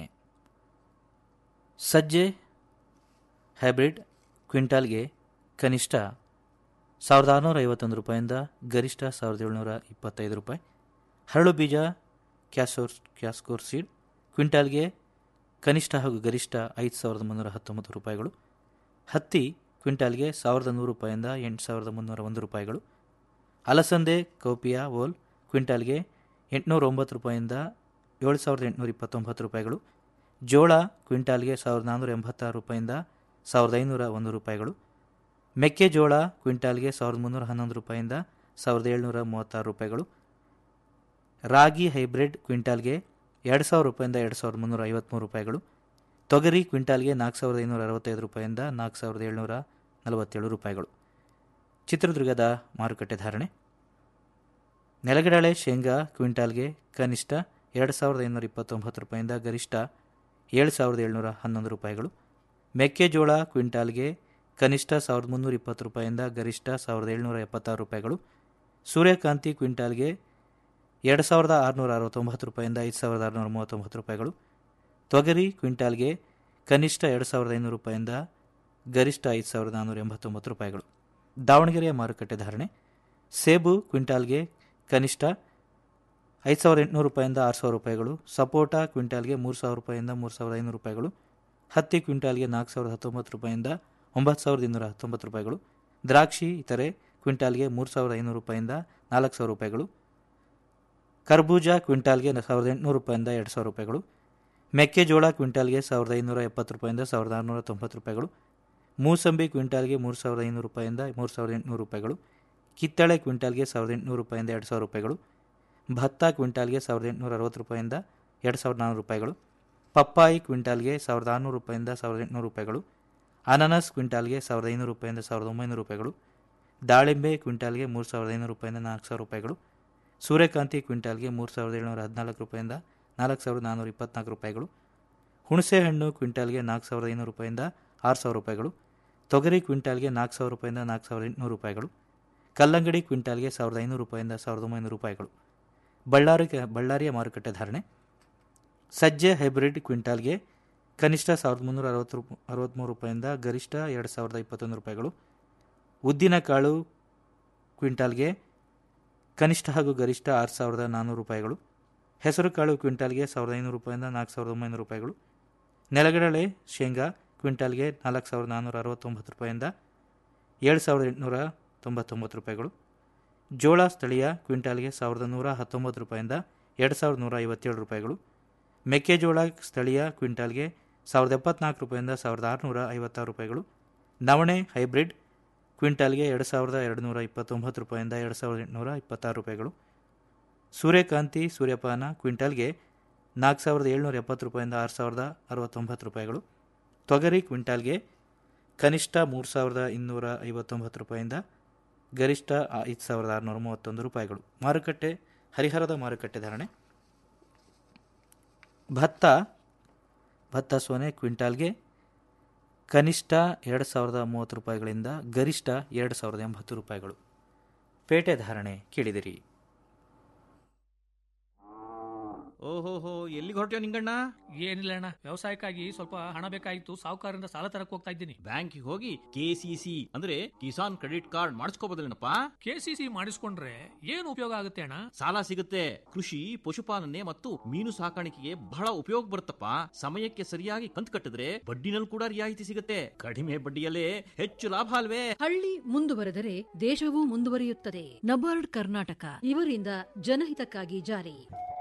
ಸಜ್ಜೆ ಹೈಬ್ರಿಡ್ ಕ್ವಿಂಟಾಲ್ಗೆ ಕನಿಷ್ಠ ಸಾವಿರದ ಆರುನೂರ ಐವತ್ತೊಂದು ರೂಪಾಯಿಂದ ಗರಿಷ್ಠ ಸಾವಿರದ ಏಳುನೂರ ಇಪ್ಪತ್ತೈದು ರೂಪಾಯಿ ಹರಳು ಬೀಜ ಕ್ಯಾಸೋರ್ ಕ್ಯಾಸ್ಕೋರ್ ಸೀಡ್ ಕ್ವಿಂಟಾಲ್ಗೆ ಕನಿಷ್ಠ ಹಾಗೂ ಗರಿಷ್ಠ ಐದು ಸಾವಿರದ ಮುನ್ನೂರ ಹತ್ತೊಂಬತ್ತು ರೂಪಾಯಿಗಳು ಹತ್ತಿ ಕ್ವಿಂಟಾಲ್ಗೆ ಸಾವಿರದ ನೂರು ರೂಪಾಯಿಂದ ಎಂಟು ಸಾವಿರದ ಮುನ್ನೂರ ಒಂದು ರೂಪಾಯಿಗಳು ಅಲಸಂದೆ ಕೌಪಿಯಾ ಓಲ್ ಕ್ವಿಂಟಾಲ್ಗೆ ಎಂಟುನೂರ ಒಂಬತ್ತು ರೂಪಾಯಿಂದ ಏಳು ಸಾವಿರದ ಎಂಟುನೂರ ಇಪ್ಪತ್ತೊಂಬತ್ತು ರೂಪಾಯಿಗಳು ಜೋಳ ಕ್ವಿಂಟಾಲ್ಗೆ ಸಾವಿರದ ನಾನ್ನೂರ ಎಂಬತ್ತಾರು ರೂಪಾಯಿಂದ ಸಾವಿರದ ಐನೂರ ಒಂದು ರೂಪಾಯಿಗಳು ಮೆಕ್ಕೆಜೋಳ ಕ್ವಿಂಟಾಲ್ಗೆ ಸಾವಿರದ ಮುನ್ನೂರ ಹನ್ನೊಂದು ರೂಪಾಯಿಂದ ಸಾವಿರದ ಏಳ್ನೂರ ಮೂವತ್ತಾರು ರೂಪಾಯಿಗಳು ರಾಗಿ ಹೈಬ್ರಿಡ್ ಕ್ವಿಂಟಾಲ್ಗೆ ಎರಡು ಸಾವಿರ ರೂಪಾಯಿಂದ ಎರಡು ಸಾವಿರದ ಮುನ್ನೂರ ಐವತ್ತ್ಮೂರು ರೂಪಾಯಿಗಳು ತೊಗರಿ ಕ್ವಿಂಟಾಲ್ಗೆ ನಾಲ್ಕು ಸಾವಿರದ ಐನೂರ ಅರವತ್ತೈದು ರೂಪಾಯಿಂದ ನಾಲ್ಕು ಸಾವಿರದ ಏಳ್ನೂರ ನಲವತ್ತೇಳು ರೂಪಾಯಿಗಳು ಚಿತ್ರದುರ್ಗದ ಮಾರುಕಟ್ಟೆ ಧಾರಣೆ ನೆಲಗಡಲೆ ಶೇಂಗಾ ಕ್ವಿಂಟಾಲ್ಗೆ ಕನಿಷ್ಠ ಎರಡು ಸಾವಿರದ ಐನೂರ ಇಪ್ಪತ್ತೊಂಬತ್ತು ರೂಪಾಯಿಂದ ಗರಿಷ್ಠ ಏಳು ಸಾವಿರದ ಏಳ್ನೂರ ಹನ್ನೊಂದು ರೂಪಾಯಿಗಳು ಮೆಕ್ಕೆಜೋಳ ಕ್ವಿಂಟಾಲ್ಗೆ ಕನಿಷ್ಠ ಸಾವಿರದ ಮುನ್ನೂರ ಇಪ್ಪತ್ತು ರೂಪಾಯಿಂದ ಗರಿಷ್ಠ ಸಾವಿರದ ಏಳ್ನೂರ ಎಪ್ಪತ್ತಾರು ರೂಪಾಯಿಗಳು ಸೂರ್ಯಕಾಂತಿ ಕ್ವಿಂಟಾಲ್ಗೆ ಎರಡು ಸಾವಿರದ ಆರುನೂರ ಅರವತ್ತೊಂಬತ್ತು ರೂಪಾಯಿಂದ ಐದು ಸಾವಿರದ ಆರುನೂರ ಮೂವತ್ತೊಂಬತ್ತು ರೂಪಾಯಿಗಳು ತೊಗರಿ ಕ್ವಿಂಟಾಲ್ಗೆ ಕನಿಷ್ಠ ಎರಡು ಸಾವಿರದ ಐನೂರು ರೂಪಾಯಿಂದ ಗರಿಷ್ಠ ಐದು ಸಾವಿರದ ನಾನ್ನೂರ ಎಂಬತ್ತೊಂಬತ್ತು ರೂಪಾಯಿಗಳು ದಾವಣಗೆರೆಯ ಮಾರುಕಟ್ಟೆ ಧಾರಣೆ ಸೇಬು ಕ್ವಿಂಟಾಲ್ಗೆ ಕನಿಷ್ಠ ಐದು ಸಾವಿರದ ಎಂಟುನೂರು ರೂಪಾಯಿಂದ ಆರು ಸಾವಿರ ರೂಪಾಯಿಗಳು ಸಪೋಟ ಕ್ವಿಂಟಾಲ್ಗೆ ಮೂರು ಸಾವಿರ ರೂಪಾಯಿಂದ ಮೂರು ಸಾವಿರದ ಐನೂರು ರೂಪಾಯಿಗಳು ಹತ್ತಿ ಕ್ವಿಂಟಾಲ್ಗೆ ನಾಲ್ಕು ಸಾವಿರದ ಹತ್ತೊಂಬತ್ತು ರೂಪಾಯಿಂದ ಒಂಬತ್ತು ಸಾವಿರದ ಇನ್ನೂರ ಹತ್ತೊಂಬತ್ತು ರೂಪಾಯಿಗಳು ದ್ರಾಕ್ಷಿ ಇತರೆ ಕ್ವಿಂಟಾಲ್ಗೆ ಮೂರು ಸಾವಿರದ ಐನೂರು ರೂಪಾಯಿಂದ ನಾಲ್ಕು ಸಾವಿರ ರೂಪಾಯಿಗಳು ಕರ್ಬೂಜ ಕ್ವಿಂಟಾಲ್ಗೆ ಸಾವಿರದ ಎಂಟುನೂರು ರೂಪಾಯಿಂದ ಎರಡು ಸಾವಿರ ರೂಪಾಯಿಗಳು ಮೆಕ್ಕೆಜೋಳ ಕ್ವಿಂಟಾಲ್ಗೆ ಸಾವಿರದ ಐನೂರ ಎಪ್ಪತ್ತು ರೂಪಾಯಿಂದ ಸಾವಿರದ ಆರುನೂರ ತೊಂಬತ್ತು ರೂಪಾಯಿಗಳು ಮೂಸಂಬಿ ಕ್ವಿಂಟಾಲ್ಗೆ ಮೂರು ಸಾವಿರದ ಐನೂರು ರೂಪಾಯಿಂದ ಮೂರು ಸಾವಿರದ ಎಂಟುನೂರು ರೂಪಾಯಿಗಳು ಕಿತ್ತಳೆ ಕ್ವಿಂಟಾಲ್ಗೆ ಸಾವಿರದ ಎಂಟುನೂರು ರೂಪಾಯಿಂದ ಎರಡು ಸಾವಿರ ರೂಪಾಯಿಗಳು ಭತ್ತ ಕ್ವಿಂಟಾಲ್ಗೆ ಸಾವಿರದ ಎಂಟುನೂರ ಅರವತ್ತು ರೂಪಾಯಿಂದ ಎರಡು ಸಾವಿರದ ನಾನ್ನೂರು ರೂಪಾಯಿಗಳು ಪಪ್ಪಾಯಿ ಕ್ವಿಂಟಾಲ್ಗೆ ಸಾವಿರದ ಆರುನೂರು ರೂಪಾಯಿಂದ ಸಾವಿರದ ಎಂಟುನೂರು ರೂಪಾಯಿಗಳು ಅನಾನಸ್ ಕ್ವಿಂಟಾಲ್ಗೆ ಸಾವಿರದ ಐನೂರು ರೂಪಾಯಿಂದ ಸಾವಿರದ ಒಂಬೈನೂರು ರೂಪಾಯಿಗಳು ದಾಳಿಂಬೆ ಕ್ವಿಂಟಾಲ್ಗೆ ಮೂರು ಸಾವಿರದ ಐನೂರು ರೂಪಾಯಿಂದ ನಾಲ್ಕು ಸಾವಿರ ರೂಪಾಯಿಗಳು ಸೂರ್ಯಕಾಂತಿ ಕ್ವಿಂಟಾಲ್ಗೆ ಮೂರು ಸಾವಿರದ ಏಳ್ನೂರ ಹದಿನಾಲ್ಕು ರೂಪಾಯಿಂದ ನಾಲ್ಕು ಸಾವಿರದ ನಾನ್ನೂರ ಇಪ್ಪತ್ನಾಲ್ಕು ರೂಪಾಯಿಗಳು ಹುಣಸೆ ಹಣ್ಣು ಕ್ವಿಂಟಾಲ್ಗೆ ನಾಲ್ಕು ಸಾವಿರದ ಐನೂರು ರೂಪಾಯಿಂದ ಆರು ಸಾವಿರ ರೂಪಾಯಿಗಳು ತೊಗರಿ ಕ್ವಿಂಟಾಲ್ಗೆ ನಾಲ್ಕು ಸಾವಿರ ರೂಪಾಯಿಂದ ನಾಲ್ಕು ಸಾವಿರದ ಎಂಟುನೂರು ರೂಪಾಯಿಗಳು ಕಲ್ಲಂಗಡಿ ಕ್ವಿಂಟಾಲ್ಗೆ ಸಾವಿರದ ಐನೂರು ರೂಪಾಯಿಂದ ಸಾವಿರದ ಒಂಬೈನೂರು ರೂಪಾಯಿಗಳು ಬಳ್ಳಾರಿ ಬಳ್ಳಾರಿಯ ಮಾರುಕಟ್ಟೆ ಧಾರಣೆ ಸಜ್ಜೆ ಹೈಬ್ರಿಡ್ ಕ್ವಿಂಟಾಲ್ಗೆ ಕನಿಷ್ಠ ಸಾವಿರದ ಮುನ್ನೂರ ಅರವತ್ತು ರೂಪ ಅರವತ್ತ್ಮೂರು ರೂಪಾಯಿಂದ ಗರಿಷ್ಠ ಎರಡು ಸಾವಿರದ ಇಪ್ಪತ್ತೊಂದು ರೂಪಾಯಿಗಳು ಉದ್ದಿನಕಾಳು ಕ್ವಿಂಟಾಲ್ಗೆ ಕನಿಷ್ಠ ಹಾಗೂ ಗರಿಷ್ಠ ಆರು ಸಾವಿರದ ನಾನ್ನೂರು ರೂಪಾಯಿಗಳು ಹೆಸರುಕಾಳು ಕ್ವಿಂಟಾಲ್ಗೆ ಸಾವಿರದ ಐನೂರು ರೂಪಾಯಿಂದ ನಾಲ್ಕು ಸಾವಿರದ ಒಂಬೈನೂರು ರೂಪಾಯಿಗಳು ನೆಲಗಡಲೆ ಶೇಂಗಾ ಕ್ವಿಂಟಾಲ್ಗೆ ನಾಲ್ಕು ಸಾವಿರದ ನಾನ್ನೂರ ಅರವತ್ತೊಂಬತ್ತು ರೂಪಾಯಿಂದ ಏಳು ಸಾವಿರದ ಎಂಟುನೂರ ತೊಂಬತ್ತೊಂಬತ್ತು ರೂಪಾಯಿಗಳು ಜೋಳ ಸ್ಥಳೀಯ ಕ್ವಿಂಟಾಲ್ಗೆ ಸಾವಿರದ ನೂರ ಹತ್ತೊಂಬತ್ತು ರೂಪಾಯಿಂದ ಎರಡು ಸಾವಿರದ ನೂರ ಐವತ್ತೇಳು ರೂಪಾಯಿಗಳು ಮೆಕ್ಕೆಜೋಳ ಸ್ಥಳೀಯ ಕ್ವಿಂಟಾಲ್ಗೆ ಸಾವಿರದ ಎಪ್ಪತ್ನಾಲ್ಕು ರೂಪಾಯಿಂದ ಸಾವಿರದ ಆರುನೂರ ಐವತ್ತಾರು ರೂಪಾಯಿಗಳು ನವಣೆ ಹೈಬ್ರಿಡ್ ಕ್ವಿಂಟಾಲ್ಗೆ ಎರಡು ಸಾವಿರದ ಎರಡು ನೂರ ಇಪ್ಪತ್ತೊಂಬತ್ತು ರೂಪಾಯಿಂದ ಎರಡು ಸಾವಿರದ ಎಂಟುನೂರ ಇಪ್ಪತ್ತಾರು ರೂಪಾಯಿಗಳು ಸೂರ್ಯಕಾಂತಿ ಸೂರ್ಯಪಾನ ಕ್ವಿಂಟಾಲ್ಗೆ ನಾಲ್ಕು ಸಾವಿರದ ಏಳ್ನೂರ ಎಪ್ಪತ್ತು ರೂಪಾಯಿಂದ ಆರು ಸಾವಿರದ ಅರವತ್ತೊಂಬತ್ತು ರೂಪಾಯಿಗಳು ತೊಗರಿ ಕ್ವಿಂಟಾಲ್ಗೆ ಕನಿಷ್ಠ ಮೂರು ಸಾವಿರದ ಇನ್ನೂರ ಐವತ್ತೊಂಬತ್ತು ರೂಪಾಯಿಂದ ಗರಿಷ್ಠ ಐದು ಸಾವಿರದ ಆರುನೂರ ಮೂವತ್ತೊಂದು ರೂಪಾಯಿಗಳು ಮಾರುಕಟ್ಟೆ ಹರಿಹರದ ಮಾರುಕಟ್ಟೆ ಧಾರಣೆ ಭತ್ತ ಭತ್ತ ಸೋನೆ ಕ್ವಿಂಟಾಲ್ಗೆ ಕನಿಷ್ಠ ಎರಡು ಸಾವಿರದ ಮೂವತ್ತು ರೂಪಾಯಿಗಳಿಂದ ಗರಿಷ್ಠ ಎರಡು ಸಾವಿರದ ಎಂಬತ್ತು ರೂಪಾಯಿಗಳು ಪೇಟೆ ಧಾರಣೆ ಕೇಳಿದಿರಿ ಓಹೋಹೋ ಎಲ್ಲಿಗೆ ಹೊರಟ್ಯೋ ನಿಂಗಣ್ಣ ಏನಿಲ್ಲ ಅಣ್ಣ ವ್ಯವಸಾಯಕ್ಕಾಗಿ ಸ್ವಲ್ಪ ಹಣ ಬೇಕಾಗಿತ್ತು ಸಾಹುಕಾರರಿಂದ ಸಾಲ ತರಕ್ ಹೋಗ್ತಾ ಇದ್ದೀನಿ ಬ್ಯಾಂಕಿಗೆ ಹೋಗಿ ಕೆಸಿಸಿ ಅಂದ್ರೆ ಕಿಸಾನ್ ಕ್ರೆಡಿಟ್ ಕಾರ್ಡ್ ಮಾಡಿಸ್ಕೋಬೋದೇನಪ್ಪ ಕೆಸಿಸಿ ಮಾಡಿಸ್ಕೊಂಡ್ರೆ ಏನು ಉಪಯೋಗ ಆಗುತ್ತೆ ಅಣ್ಣ ಸಾಲ ಸಿಗುತ್ತೆ ಕೃಷಿ ಪಶುಪಾಲನೆ ಮತ್ತು ಮೀನು ಸಾಕಾಣಿಕೆಗೆ ಬಹಳ ಉಪಯೋಗ ಬರುತ್ತಪ್ಪ ಸಮಯಕ್ಕೆ ಸರಿಯಾಗಿ ಕಂತು ಕಟ್ಟಿದ್ರೆ ಬಡ್ಡಿನಲ್ಲಿ ಕೂಡ ರಿಯಾಯಿತಿ ಸಿಗುತ್ತೆ ಕಡಿಮೆ ಬಡ್ಡಿಯಲ್ಲೇ ಹೆಚ್ಚು ಲಾಭ ಅಲ್ವೇ ಹಳ್ಳಿ ಮುಂದುವರೆದರೆ ದೇಶವೂ ಮುಂದುವರಿಯುತ್ತದೆ ನಬಾರ್ಡ್ ಕರ್ನಾಟಕ ಇವರಿಂದ ಜನಹಿತಕ್ಕಾಗಿ ಜಾರಿ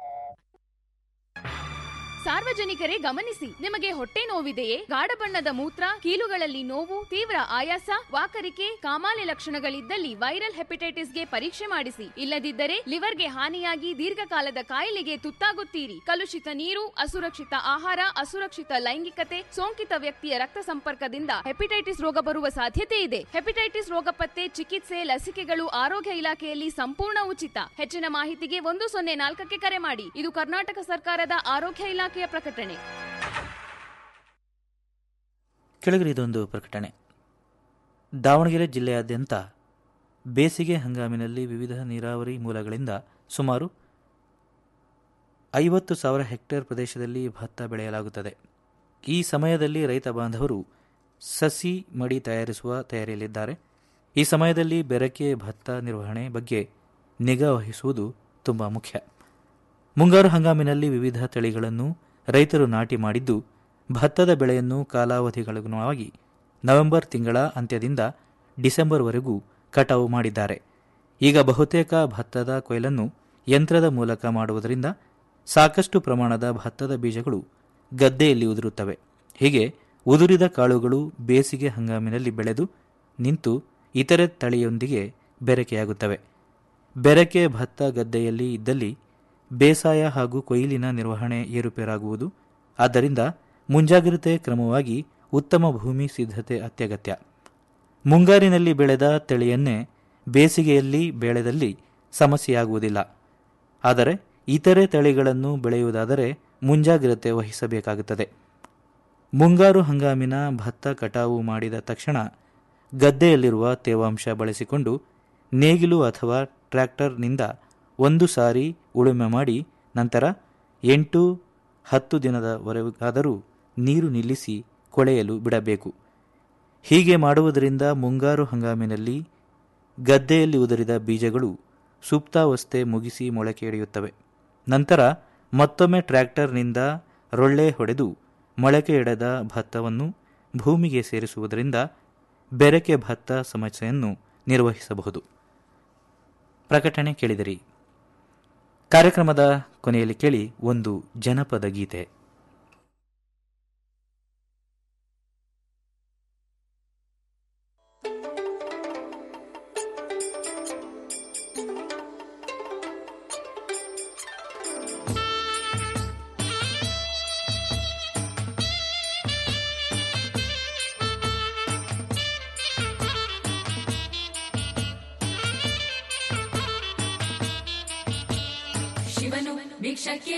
ಸಾರ್ವಜನಿಕರೇ ಗಮನಿಸಿ ನಿಮಗೆ ಹೊಟ್ಟೆ ನೋವಿದೆಯೇ ಗಾಢ ಬಣ್ಣದ ಮೂತ್ರ ಕೀಲುಗಳಲ್ಲಿ ನೋವು ತೀವ್ರ ಆಯಾಸ ವಾಕರಿಕೆ ಕಾಮಾಲೆ ಲಕ್ಷಣಗಳಿದ್ದಲ್ಲಿ ವೈರಲ್ ಹೆಪಟೈಟಿಸ್ಗೆ ಪರೀಕ್ಷೆ ಮಾಡಿಸಿ ಇಲ್ಲದಿದ್ದರೆ ಲಿವರ್ಗೆ ಹಾನಿಯಾಗಿ ದೀರ್ಘಕಾಲದ ಕಾಯಿಲೆಗೆ ತುತ್ತಾಗುತ್ತೀರಿ ಕಲುಷಿತ ನೀರು ಅಸುರಕ್ಷಿತ ಆಹಾರ ಅಸುರಕ್ಷಿತ ಲೈಂಗಿಕತೆ ಸೋಂಕಿತ ವ್ಯಕ್ತಿಯ ರಕ್ತ ಸಂಪರ್ಕದಿಂದ ಹೆಪಟೈಟಿಸ್ ರೋಗ ಬರುವ ಸಾಧ್ಯತೆ ಇದೆ ಹೆಪಟೈಟಿಸ್ ರೋಗ ಪತ್ತೆ ಚಿಕಿತ್ಸೆ ಲಸಿಕೆಗಳು ಆರೋಗ್ಯ ಇಲಾಖೆಯಲ್ಲಿ ಸಂಪೂರ್ಣ ಉಚಿತ ಹೆಚ್ಚಿನ ಮಾಹಿತಿಗೆ ಒಂದು ಸೊನ್ನೆ ನಾಲ್ಕಕ್ಕೆ ಕರೆ ಮಾಡಿ ಇದು ಕರ್ನಾಟಕ ಸರ್ಕಾರದ ಆರೋಗ್ಯ ಇಲಾಖೆಯ ಪ್ರಕಟಣೆ ಕೆಳಗಡೆ ಇದೊಂದು ಪ್ರಕಟಣೆ ದಾವಣಗೆರೆ ಜಿಲ್ಲೆಯಾದ್ಯಂತ ಬೇಸಿಗೆ ಹಂಗಾಮಿನಲ್ಲಿ ವಿವಿಧ ನೀರಾವರಿ ಮೂಲಗಳಿಂದ ಸುಮಾರು ಐವತ್ತು ಸಾವಿರ ಹೆಕ್ಟೇರ್ ಪ್ರದೇಶದಲ್ಲಿ ಭತ್ತ ಬೆಳೆಯಲಾಗುತ್ತದೆ ಈ ಸಮಯದಲ್ಲಿ ರೈತ ಬಾಂಧವರು ಸಸಿ ಮಡಿ ತಯಾರಿಸುವ ತಯಾರಿಯಲ್ಲಿದ್ದಾರೆ ಈ ಸಮಯದಲ್ಲಿ ಬೆರಕೆ ಭತ್ತ ನಿರ್ವಹಣೆ ಬಗ್ಗೆ ನಿಗಾ ವಹಿಸುವುದು ತುಂಬ ಮುಖ್ಯ ಮುಂಗಾರು ಹಂಗಾಮಿನಲ್ಲಿ ವಿವಿಧ ತಳಿಗಳನ್ನು ರೈತರು ನಾಟಿ ಮಾಡಿದ್ದು ಭತ್ತದ ಬೆಳೆಯನ್ನು ಕಾಲಾವಧಿಗನುಗುಣವಾಗಿ ನವೆಂಬರ್ ತಿಂಗಳ ಅಂತ್ಯದಿಂದ ಡಿಸೆಂಬರ್ವರೆಗೂ ಕಟಾವು ಮಾಡಿದ್ದಾರೆ ಈಗ ಬಹುತೇಕ ಭತ್ತದ ಕೊಯ್ಲನ್ನು ಯಂತ್ರದ ಮೂಲಕ ಮಾಡುವುದರಿಂದ ಸಾಕಷ್ಟು ಪ್ರಮಾಣದ ಭತ್ತದ ಬೀಜಗಳು ಗದ್ದೆಯಲ್ಲಿ ಉದುರುತ್ತವೆ ಹೀಗೆ ಉದುರಿದ ಕಾಳುಗಳು ಬೇಸಿಗೆ ಹಂಗಾಮಿನಲ್ಲಿ ಬೆಳೆದು ನಿಂತು ಇತರೆ ತಳಿಯೊಂದಿಗೆ ಬೆರಕೆಯಾಗುತ್ತವೆ ಬೆರಕೆ ಭತ್ತ ಗದ್ದೆಯಲ್ಲಿ ಇದ್ದಲ್ಲಿ ಬೇಸಾಯ ಹಾಗೂ ಕೊಯ್ಲಿನ ನಿರ್ವಹಣೆ ಏರುಪೇರಾಗುವುದು ಆದ್ದರಿಂದ ಮುಂಜಾಗ್ರತೆ ಕ್ರಮವಾಗಿ ಉತ್ತಮ ಭೂಮಿ ಸಿದ್ಧತೆ ಅತ್ಯಗತ್ಯ ಮುಂಗಾರಿನಲ್ಲಿ ಬೆಳೆದ ತಳಿಯನ್ನೇ ಬೇಸಿಗೆಯಲ್ಲಿ ಬೆಳೆದಲ್ಲಿ ಸಮಸ್ಯೆಯಾಗುವುದಿಲ್ಲ ಆದರೆ ಇತರೆ ತಳಿಗಳನ್ನು ಬೆಳೆಯುವುದಾದರೆ ಮುಂಜಾಗ್ರತೆ ವಹಿಸಬೇಕಾಗುತ್ತದೆ ಮುಂಗಾರು ಹಂಗಾಮಿನ ಭತ್ತ ಕಟಾವು ಮಾಡಿದ ತಕ್ಷಣ ಗದ್ದೆಯಲ್ಲಿರುವ ತೇವಾಂಶ ಬಳಸಿಕೊಂಡು ನೇಗಿಲು ಅಥವಾ ಟ್ರ್ಯಾಕ್ಟರ್ನಿಂದ ಒಂದು ಸಾರಿ ಉಳುಮೆ ಮಾಡಿ ನಂತರ ಎಂಟು ಹತ್ತು ದಿನದವರೆಗಾದರೂ ನೀರು ನಿಲ್ಲಿಸಿ ಕೊಳೆಯಲು ಬಿಡಬೇಕು ಹೀಗೆ ಮಾಡುವುದರಿಂದ ಮುಂಗಾರು ಹಂಗಾಮಿನಲ್ಲಿ ಗದ್ದೆಯಲ್ಲಿ ಉದುರಿದ ಬೀಜಗಳು ಸುಪ್ತಾವಸ್ಥೆ ಮುಗಿಸಿ ಮೊಳಕೆಯೊಡೆಯುತ್ತವೆ ನಂತರ ಮತ್ತೊಮ್ಮೆ ಟ್ರ್ಯಾಕ್ಟರ್ನಿಂದ ರೊಳ್ಳೆ ಹೊಡೆದು ಮೊಳಕೆಯೊಡೆದ ಭತ್ತವನ್ನು ಭೂಮಿಗೆ ಸೇರಿಸುವುದರಿಂದ ಬೆರಕೆ ಭತ್ತ ಸಮಸ್ಯೆಯನ್ನು ನಿರ್ವಹಿಸಬಹುದು ಪ್ರಕಟಣೆ ಕೇಳಿದಿರಿ ಕಾರ್ಯಕ್ರಮದ ಕೊನೆಯಲ್ಲಿ ಕೇಳಿ ಒಂದು ಜನಪದ ಗೀತೆ ಶಿವನು ಭಿಕ್ಷಕ್ಕೆ